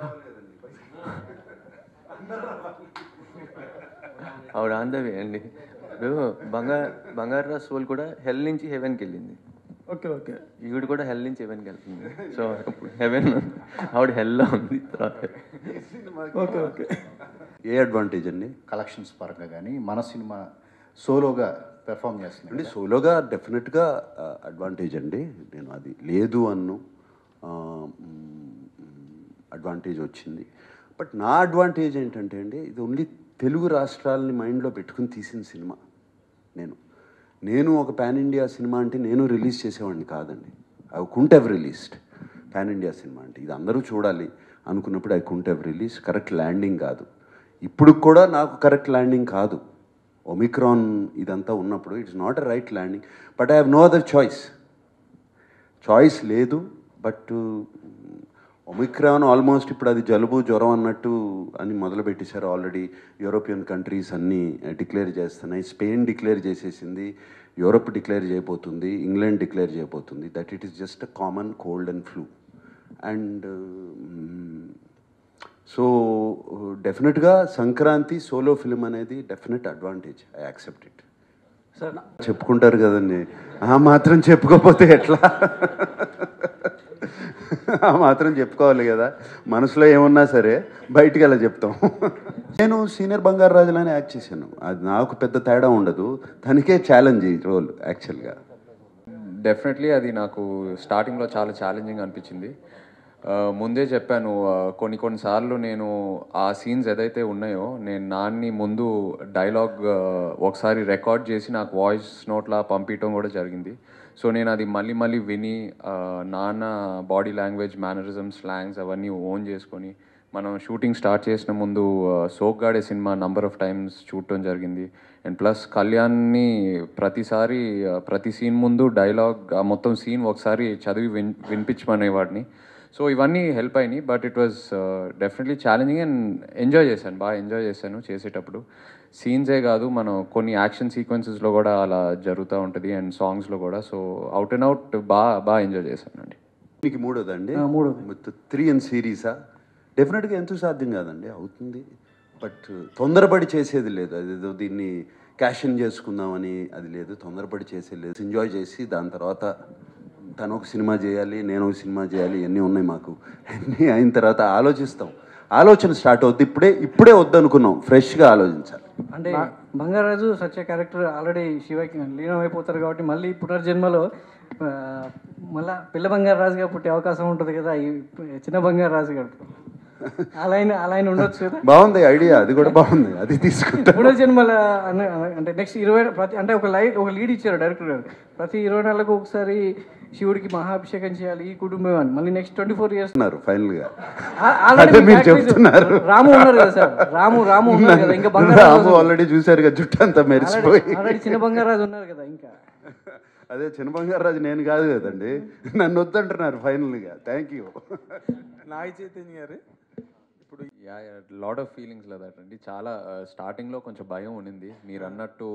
ఆవిడ ఆన్ ద వే అండి ఇప్పుడు బంగారు బంగారు సోల్ కూడా హెల్ నుంచి హెవెన్కి వెళ్ళింది ఓకే ఓకే ఈవిడ కూడా హెల్ నుంచి హెవెన్కి వెళ్తుంది సో హెవెన్ ఆవిడ హెల్లో ఉంది తర్వాత ఓకే ఓకే ఏ అడ్వాంటేజ్ అండి కలెక్షన్స్ పరంగా కానీ మన సినిమా సోలోగా పెర్ఫామ్ చేస్తుంది అంటే సోలోగా డెఫినెట్గా అడ్వాంటేజ్ అండి నేను అది లేదు అన్ను అడ్వాంటేజ్ వచ్చింది బట్ నా అడ్వాంటేజ్ ఏంటంటే అండి ఇది ఓన్లీ తెలుగు రాష్ట్రాలని మైండ్లో పెట్టుకుని తీసిన సినిమా నేను నేను ఒక పాన్ ఇండియా సినిమా అంటే నేను రిలీజ్ చేసేవాడిని కాదండి I couldn't have released pan India cinema అంటే ఇది అందరూ చూడాలి అనుకున్నప్పుడు I couldn't have release correct landing కాదు ఇప్పుడు కూడా నాకు కరెక్ట్ ల్యాండింగ్ కాదు ఒమిక్రాన్ ఇదంతా ఉన్నప్పుడు it's not a right landing but I have no other choice choice లేదు బట్ ఒమిక్రాన్ ఆల్మోస్ట్ ఇప్పుడు అది జలుబు జ్వరం అన్నట్టు అని మొదలు పెట్టేశారు ఆల్రెడీ యూరోపియన్ కంట్రీస్ అన్నీ డిక్లేర్ చేస్తున్నాయి స్పెయిన్ డిక్లేర్ చేసేసింది యూరోప్ డిక్లేర్ చేయబోతుంది ఇంగ్లాండ్ డిక్లేర్ చేయబోతుంది that it is just a common cold and flu and so డెఫినెట్గా సంక్రాంతి సోలో ఫిల్మ్ అనేది definite advantage I accept it sir చెప్పుకుంటారు కదండి ఆ మాత్రం చెప్పుకోకపోతే ఎట్లా ఆ మాత్రం చెప్పుకోవాలి కదా మనసులో ఏమున్నా సరే బయటికి అలా చెప్తాం నేను సీనియర్ బంగారు రాజులానే యాక్ట్ చేశాను అది నాకు పెద్ద తేడా ఉండదు తనకే ఛాలెంజ్ ఈ రోల్ యాక్చువల్గా డెఫినెట్లీ అది నాకు స్టార్టింగ్లో చాలా ఛాలెంజింగ్ అనిపించింది ఆ, ముందే చెప్పాను ఆ, కొన్ని కొన్నిసార్లు నేను ఆ సీన్స్ ఏదైతే ఉన్నాయో నేను నాన్ని ముందు డైలాగ్ ఒకసారి రికార్డ్ చేసి నాకు వాయిస్ నోట్లా పంపించడం కూడా జరిగింది సో నేను అది మళ్ళీ మళ్ళీ విని ఆ, నాన్న బాడీ లాంగ్వేజ్ మేనరిజం స్లాంగ్స్ అవన్నీ ఓన్ చేసుకొని మనం షూటింగ్ స్టార్ట్ చేసిన ముందు ఆ, Soggade cinema number of times చూడటం జరిగింది అండ్ ప్లస్ కళ్యాణ్ని ప్రతిసారి ఆ, ప్రతి సీన్ ముందు డైలాగ్ ఆ మొత్తం సీన్ ఒకసారి చదివి విన్ వినిపించమనేవాడిని సో ఇవన్నీ హెల్ప్ అయినాయి but it was definitely challenging and enjoy చేశాను బాగా ఎంజాయ్ చేశాను చేసేటప్పుడు సీన్సే కాదు మనం కొన్ని యాక్షన్ సీక్వెన్సెస్లో కూడా అలా జరుగుతూ ఉంటుంది అండ్ సాంగ్స్లో కూడా సో అవుట్ అండ్ అవుట్ బాగా బాగా ఎంజాయ్ చేశానండి మీకు మూడోదండి ఆ, మూడోది. త్రీ అండ్ సిరీసా డెఫినెట్గా ఎంతో సాధ్యం కాదండి అవుతుంది బట్ తొందరపడి చేసేది లేదు అదేదో దీన్ని క్యాష్ ఇన్ చేసుకుందామని అది లేదు తొందరపడి చేసేది లేదు ఎంజాయ్ చేసి దాని తర్వాత తను ఒక సినిమా చేయాలి నేను ఒక సినిమా చేయాలి ఇవన్నీ ఉన్నాయి మాకు అన్నీ అయిన తర్వాత ఆలోచిస్తాం ఆలోచన స్టార్ట్ అవుద్ది ఇప్పుడే ఇప్పుడే వద్దనుకున్నాం ఫ్రెష్గా ఆలోచించాలి అంటే బంగారాజు సత్య క్యారెక్టర్ ఆల్రెడీ శివకి లీనం అయిపోతారు కాబట్టి మళ్ళీ పునర్జన్మలో ఆ, మళ్ళా పిల్ల బంగారాజుగా పుట్టే అవకాశం ఉంటుంది కదా ఈ చిన్న బంగారాజు గారు ఆ లైన్ ఆ లైన్ ఉండొచ్చు కదా బాగుంది ఐడియా అది కూడా బాగుంది అది తీసుకుంటా పునర్జన్మల అన్న- అన్న- అంటే నెక్స్ట్ ఇరవై ప్రతి అంటే ఒక లైట్ ఒక లీడ్ ఇచ్చారు డైరెక్టర్ గారు ప్రతి ఇరవై నెలలకు ఒకసారి శివుడికి మహాభిషేకం చేయాలి ఈ కుటుంబం అని మళ్ళీ నెక్స్ట్ ట్వంటీ ఫోర్ ఇయర్స్ అన్నారు ఫైనల్గా ఆల్రెడీ అదే మీరు మీకు actually చెప్తున్నారు రాము ఉన్నారు కదా సార్ రాము రాము ఉన్నారు కదా ఇంకా బంగారాజు రాము ఆల్రెడీ చూశారు కదా జుట్టు అంతా మెరిసిపోయి ఆల్రెడీ చిన్న బంగారాజు ఉన్నారు కదా ఇంకా అదే చిన్న బంగారాజు నేను కాదు కదండి నన్ను వద్దంటున్నారు ఫైనల్గా థ్యాంక్ యూ నాగ చైతన్య గారు ఇప్పుడు యా లాడ్ ఆఫ్ ఫీలింగ్స్ లేదా అండి చాలా స్టార్టింగ్లో కొంచెం భయం ఉండింది మీరు అన్నట్టు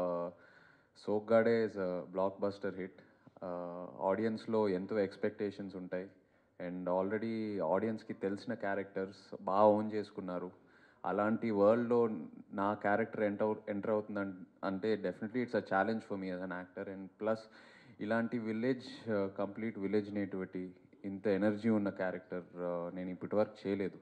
Soggade is block buster hit ఆడియన్స్లో ఎంతో ఎక్స్పెక్టేషన్స్ ఉంటాయి అండ్ ఆల్రెడీ ఆడియన్స్కి తెలిసిన క్యారెక్టర్స్ బాగా ఓన్ చేసుకున్నారు అలాంటి వరల్డ్లో నా క్యారెక్టర్ ఎంటర్ ఎంటర్ అవుతుంది అంటే definitely it's a challenge for me as an actor and plus ఇలాంటి విలేజ్ కంప్లీట్ విలేజ్ నేటివిటీ ఇంత ఎనర్జీ ఉన్న క్యారెక్టర్ నేను ఇప్పటి వరకు చేయలేదు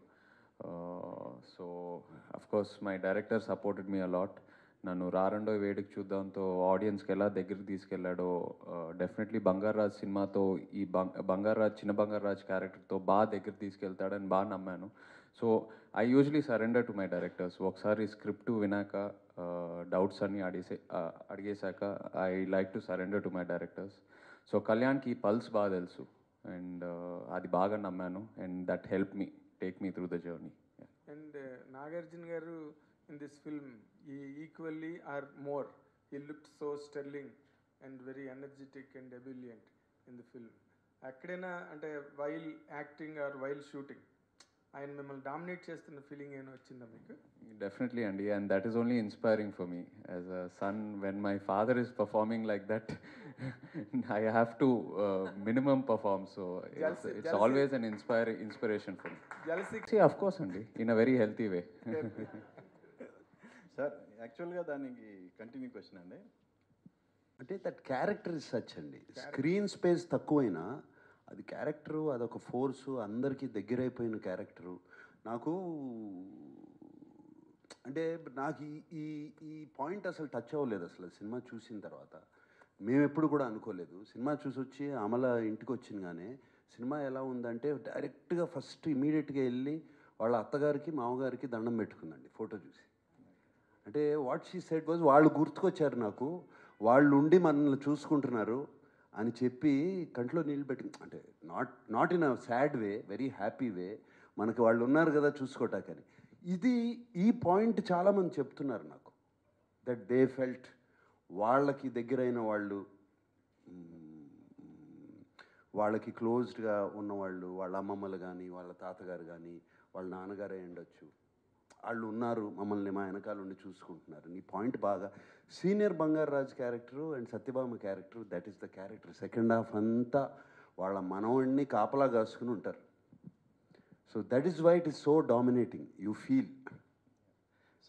so of course my director supported me a lot నన్ను రారండో వేడికి చూద్దాంతో ఆడియన్స్కి ఎలా దగ్గరికి తీసుకెళ్ళాడో డెఫినెట్లీ బంగారాజ్ సినిమాతో ఈ బంగ్ బంగారాజ్ చిన్న బంగారాజ్ క్యారెక్టర్తో బాగా దగ్గర తీసుకెళ్తాడని బాగా నమ్మాను so I usually surrender to my directors ఒకసారి స్క్రిప్ట్ వినాక డౌట్స్ అన్ని అడిగే అడిగేశాక I like to surrender to my directors so కళ్యాణ్కి పల్స్ బాగా తెలుసు అండ్ అది బాగా నమ్మాను and that help me take me through the journey and Nagarjuna గారు ఇన్ దిస్ ఫిల్మ్ ఈ ఈక్వల్లీ ఆర్ మోర్ ఈ look so sterling and very energetic and ebullient in the film ఎక్కడైనా అంటే while acting are while shooting ఆయన మిమ్మల్ని dominate చేస్తున్న feeling ఏమైనా వచ్చిందా మీకు Definitely, Andy, and that is only inspiring for me as a son. When my father is performing like that, I have to uh, minimum perform. So it's, Jealousy- it's jealousy. always an inspiring inspiration for me. Jealousy? See, of course, Andy, in a very healthy way. Sir యాక్చువల్గా దానికి continue question అండి అంటే that character is such అండి screen space తక్కువైనా అది character అదొక force అందరికీ దగ్గరైపోయిన character నాకు అంటే నాకు ఈ ఈ ఈ పాయింట్ అసలు టచ్ అవ్వలేదు అసలు సినిమా చూసిన తర్వాత మేము ఎప్పుడు కూడా అనుకోలేదు సినిమా చూసి వచ్చి అమల ఇంటికి వచ్చినగానే సినిమా ఎలా ఉందంటే డైరెక్ట్గా ఫస్ట్ ఇమీడియట్గా వెళ్ళి వాళ్ళ అత్తగారికి మామగారికి దండం పెట్టుకుందండి ఫోటో చూసి అంటే వాట్ షీ సెట్ వాజ్ వాళ్ళు గుర్తుకొచ్చారు నాకు వాళ్ళు ఉండి మనల్ని చూసుకుంటున్నారు అని చెప్పి కంట్లో నీళ్ళు పెట్టి అంటే not not in a sad way very happy way మనకి వాళ్ళు ఉన్నారు కదా చూసుకోటాకని ఇది ఈ పాయింట్ చాలామంది చెప్తున్నారు నాకు దట్ దే ఫెల్ట్ వాళ్ళకి దగ్గరైన వాళ్ళు మ్, వాళ్ళకి క్లోజ్డ్గా ఉన్నవాళ్ళు వాళ్ళ అమ్మమ్మలు కానీ వాళ్ళ తాతగారు కానీ వాళ్ళ నాన్నగారే ఉండొచ్చు వాళ్ళు ఉన్నారు మమ్మల్ని మా వెనకాల ఉండి చూసుకుంటున్నారు నీ పాయింట్ బాగా senior Bangarraju character and Satyabhama character that is the character second half అంతా వాళ్ళ మనవడిని కాపలా కాసుకుని ఉంటారు so that is why it is so dominating you feel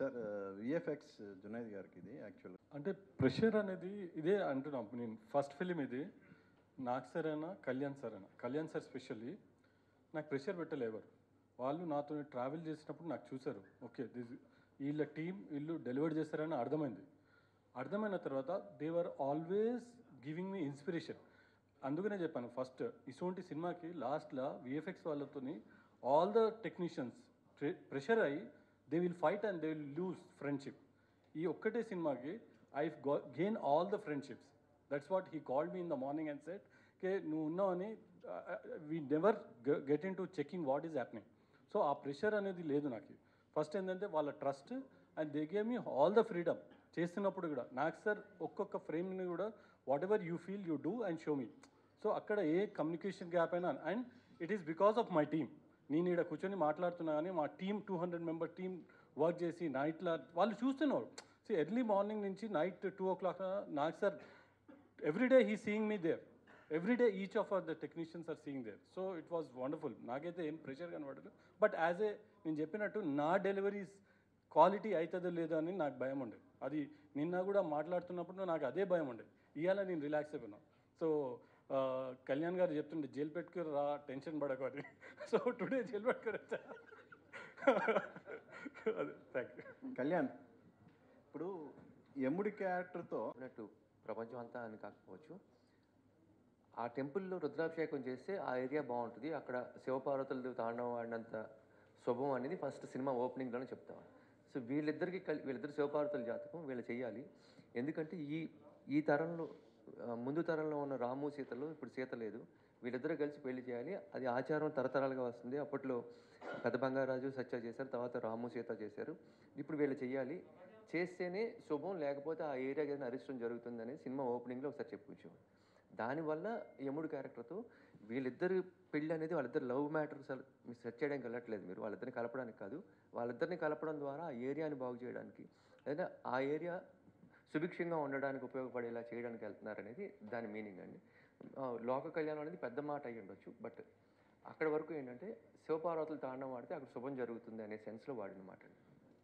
sir VFX Junaid గారికి ఇది యాక్చువల్ అంటే ప్రెషర్ అనేది ఇదే అంటున్నాం నేను ఫస్ట్ ఫిలిం ఇది నాకు సార్ అయినా కళ్యాణ్ సార్ అయినా కళ్యాణ్ సార్ స్పెషల్లీ నాకు ప్రెషర్ పెట్టలేవారు వాళ్ళు నాతో ట్రావెల్ చేసినప్పుడు నాకు చూశారు ఓకే దిస్ వీళ్ళ టీం వీళ్ళు డెలివర్ చేస్తారని అర్థమైంది అర్థమైన తర్వాత they were always giving me inspiration అందుకనే చెప్పాను ఫస్ట్ ఇటువంటి సినిమాకి లాస్ట్లో విఎఫ్ఎక్స్ వాళ్ళతోని ఆల్ ద టెక్నీషియన్స్ ప్రెషర్ అయ్యి they will fight and they will lose friendship ఈ ఒక్కటే సినిమాకి I gain all the friendships that's what he called me in the morning and set కే నువ్వు ఉన్నావని we never get into checking what is happening so ఆ pressure అనేది లేదు నాకు ఫస్ట్ ఏంటంటే వాళ్ళ trust and they gave me all the freedom చేస్తున్నప్పుడు కూడా నాకు సార్ ఒక్కొక్క ఫ్రేమ్ని కూడా whatever you feel you do and show me so అక్కడ ఏ కమ్యూనికేషన్ గ్యాప్ అయినా and it is because of my team నేను ఇక్కడ కూర్చొని మాట్లాడుతున్నా కానీ మా team two hundred member team work చేసి నైట్లో వాళ్ళు చూస్తున్నారు సో ఎర్లీ మార్నింగ్ నుంచి నైట్ టూ ఓ క్లాక్ నాకు sir every day he seeing me there every day each of our the technicians are seeing there so it was wonderful నాకైతే ఏం pressure కనబడదు but as a నేను చెప్పినట్టు నా deliveries quality అవుతుందో లేదో అని నాకు భయం ఉండే అది నిన్న కూడా మాట్లాడుతున్నప్పుడు నాకు అదే భయం ఉండే ఇవాళ నేను రిలాక్స్ అయిపోయినా సో కళ్యాణ్ గారు చెప్తుండే జైలు పెట్టుకుని రా టెన్షన్ పడకు అని సో టుడే జైలు పెట్టుకుని వచ్చా అదే థ్యాంక్ యూ కళ్యాణ్ ఇప్పుడు యముడి క్యారెక్టర్తో అన్నట్టు ప్రపంచం అంతా అని కాకపోవచ్చు ఆ టెంపుల్లో రుద్రాభిషేకం చేస్తే ఆ ఏరియా బాగుంటుంది అక్కడ శివపార్వతులు తాండవం ఆడినంత శుభం అనేది ఫస్ట్ సినిమా ఓపెనింగ్లోనే చెప్తాం సో వీళ్ళిద్దరికి కలి వీళ్ళిద్దరు శివపార్వతుల జాతకం వీళ్ళు చేయాలి ఎందుకంటే ఈ ఈ తరంలో ఆ, ముందు తరంలో ఉన్న రాము సీతలు ఇప్పుడు సీత లేదు వీళ్ళిద్దరూ కలిసి పెళ్లి చేయాలి అది ఆచారం తరతరాలుగా వస్తుంది అప్పట్లో పెద్ద బంగారాజు సత్య చేశారు తర్వాత రాము సీత చేశారు ఇప్పుడు వీళ్ళు చేయాలి చేస్తేనే శుభం లేకపోతే ఆ ఏరియా ఏదైనా అరిష్టం జరుగుతుందని సినిమా ఓపెనింగ్లో ఒకసారి చెప్పుకోవచ్చు దానివల్ల యముడు క్యారెక్టర్తో వీళ్ళిద్దరు పెళ్ళి అనేది వాళ్ళిద్దరు లవ్ మ్యాటర్ మీరు సెట్ చేయడానికి వెళ్ళట్లేదు మీరు వాళ్ళిద్దరిని కలపడానికి కాదు వాళ్ళిద్దరిని కలపడం ద్వారా ఆ ఏరియాని బాగు చేయడానికి లేదా ఆ ఏరియా సుభిక్షంగా ఉండడానికి ఉపయోగపడేలా చేయడానికి వెళ్తున్నారు అనేది దాని మీనింగ్ అండి ఆ, లోక కళ్యాణం అనేది పెద్ద మాట అయ్యి ఉండొచ్చు బట్ అక్కడ వరకు ఏంటంటే శివపార్వతులు తాండం వాడితే అక్కడ శుభం జరుగుతుంది అనే సెన్స్లో వాడిన మాట అండి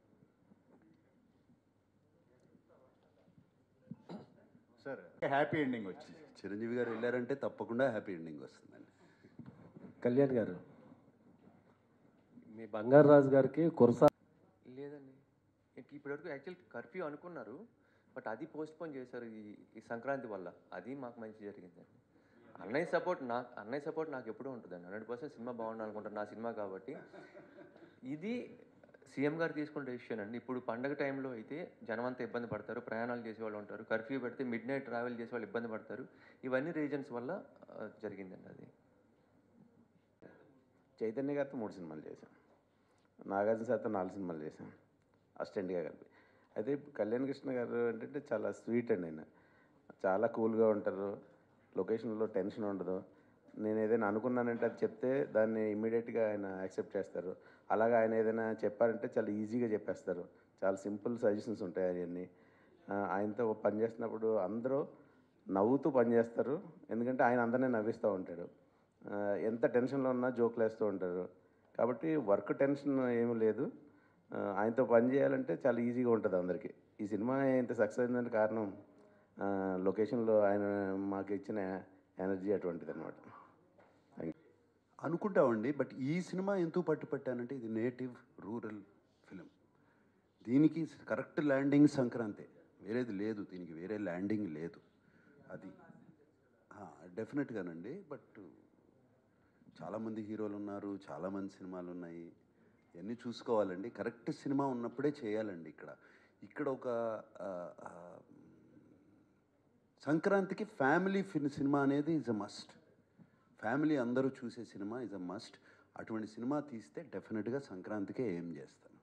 సార్ హ్యాపీ ఎండింగ్ వచ్చింది చిరంజీవి గారు వెళ్ళారంటే తప్పకుండా హ్యాపీ ఎండింగ్ వస్తుందండి కళ్యాణ్ గారు మీ బంగారు రాజు గారికి కురసా లేదండి ఇంక ఇప్పటివరకు యాక్చువల్ కర్ఫ్యూ అనుకున్నారు బట్ అది పోస్ట్ పోన్ చేశారు ఈ ఈ సంక్రాంతి వల్ల అది మాకు మంచి జరిగిందండి అన్నయ్య సపోర్ట్ నాకు అన్నయ్య సపోర్ట్ నాకు ఎప్పుడూ ఉంటుందండి హండ్రెడ్ పర్సెంట్ సినిమా బాగుండాలనుకుంటాను నా సినిమా కాబట్టి ఇది సీఎం గారు తీసుకున్న డెసిషన్ అండి ఇప్పుడు పండగ టైంలో అయితే జనం అంతా ఇబ్బంది పడతారు ప్రయాణాలు చేసే వాళ్ళు ఉంటారు కర్ఫ్యూ పెడితే మిడ్ నైట్ ట్రావెల్ చేసే వాళ్ళు ఇబ్బంది పడతారు ఇవన్నీ రీజన్స్ వల్ల ఆ, జరిగిందండి అది చైతన్య గారితో మూడు సినిమాలు చేశాం నాగార్జున సార్తో నాలుగు సినిమాలు చేశాం అసిస్టెంట్గా కలిపి అయితే కళ్యాణ్ కృష్ణ గారు ఏంటంటే చాలా స్వీట్ అండి ఆయన చాలా కూల్గా ఉంటారు లొకేషన్లో టెన్షన్ ఉండదు నేను ఏదైనా అనుకున్నానంటే అది చెప్తే దాన్ని ఇమ్మీడియట్గా ఆయన యాక్సెప్ట్ చేస్తారు అలాగే ఆయన ఏదైనా చెప్పారంటే చాలా ఈజీగా చెప్పేస్తారు చాలా సింపుల్ సజెషన్స్ ఉంటాయి అవన్నీ ఆ, ఆయనతో పనిచేస్తున్నప్పుడు అందరూ నవ్వుతూ పనిచేస్తారు ఎందుకంటే ఆయన అందరినీ నవ్విస్తూ ఉంటాడు ఆ, ఎంత టెన్షన్లో ఉన్నా జోకులు వేస్తూ ఉంటారు కాబట్టి వర్క్ టెన్షన్ ఏమీ లేదు ఆ, ఆయనతో పని చేయాలంటే చాలా ఈజీగా ఉంటుంది అందరికీ ఈ సినిమా ఇంత సక్సెస్ అయిందంటే కారణం ఆ, లొకేషన్లో ఆయన మాకు ఇచ్చిన ఎనర్జీ అటువంటిది అనమాట అనుకుంటామండి బట్ ఈ సినిమా ఎందుకు పట్టుపట్టానంటే ఇది నేటివ్ రూరల్ ఫిలిం దీనికి కరెక్ట్ ల్యాండింగ్ సంక్రాంతి వేరేది లేదు దీనికి వేరే ల్యాండింగ్ లేదు అది డెఫినెట్గానండి బట్ చాలామంది హీరోలు ఉన్నారు చాలామంది సినిమాలు ఉన్నాయి ఇవన్నీ చూసుకోవాలండి కరెక్ట్ సినిమా ఉన్నప్పుడే చేయాలండి ఇక్కడ ఇక్కడ ఒక ఆ, ఆ, సంక్రాంతికి ఫ్యామిలీ ఫిన్ సినిమా అనేది ఇస్ అ మస్ట్ ఫ్యామిలీ అందరూ చూసే సినిమా ఇస్ అ మస్ట్ అటువంటి సినిమా తీస్తే డెఫినెట్గా సంక్రాంతికే ఏం చేస్తాను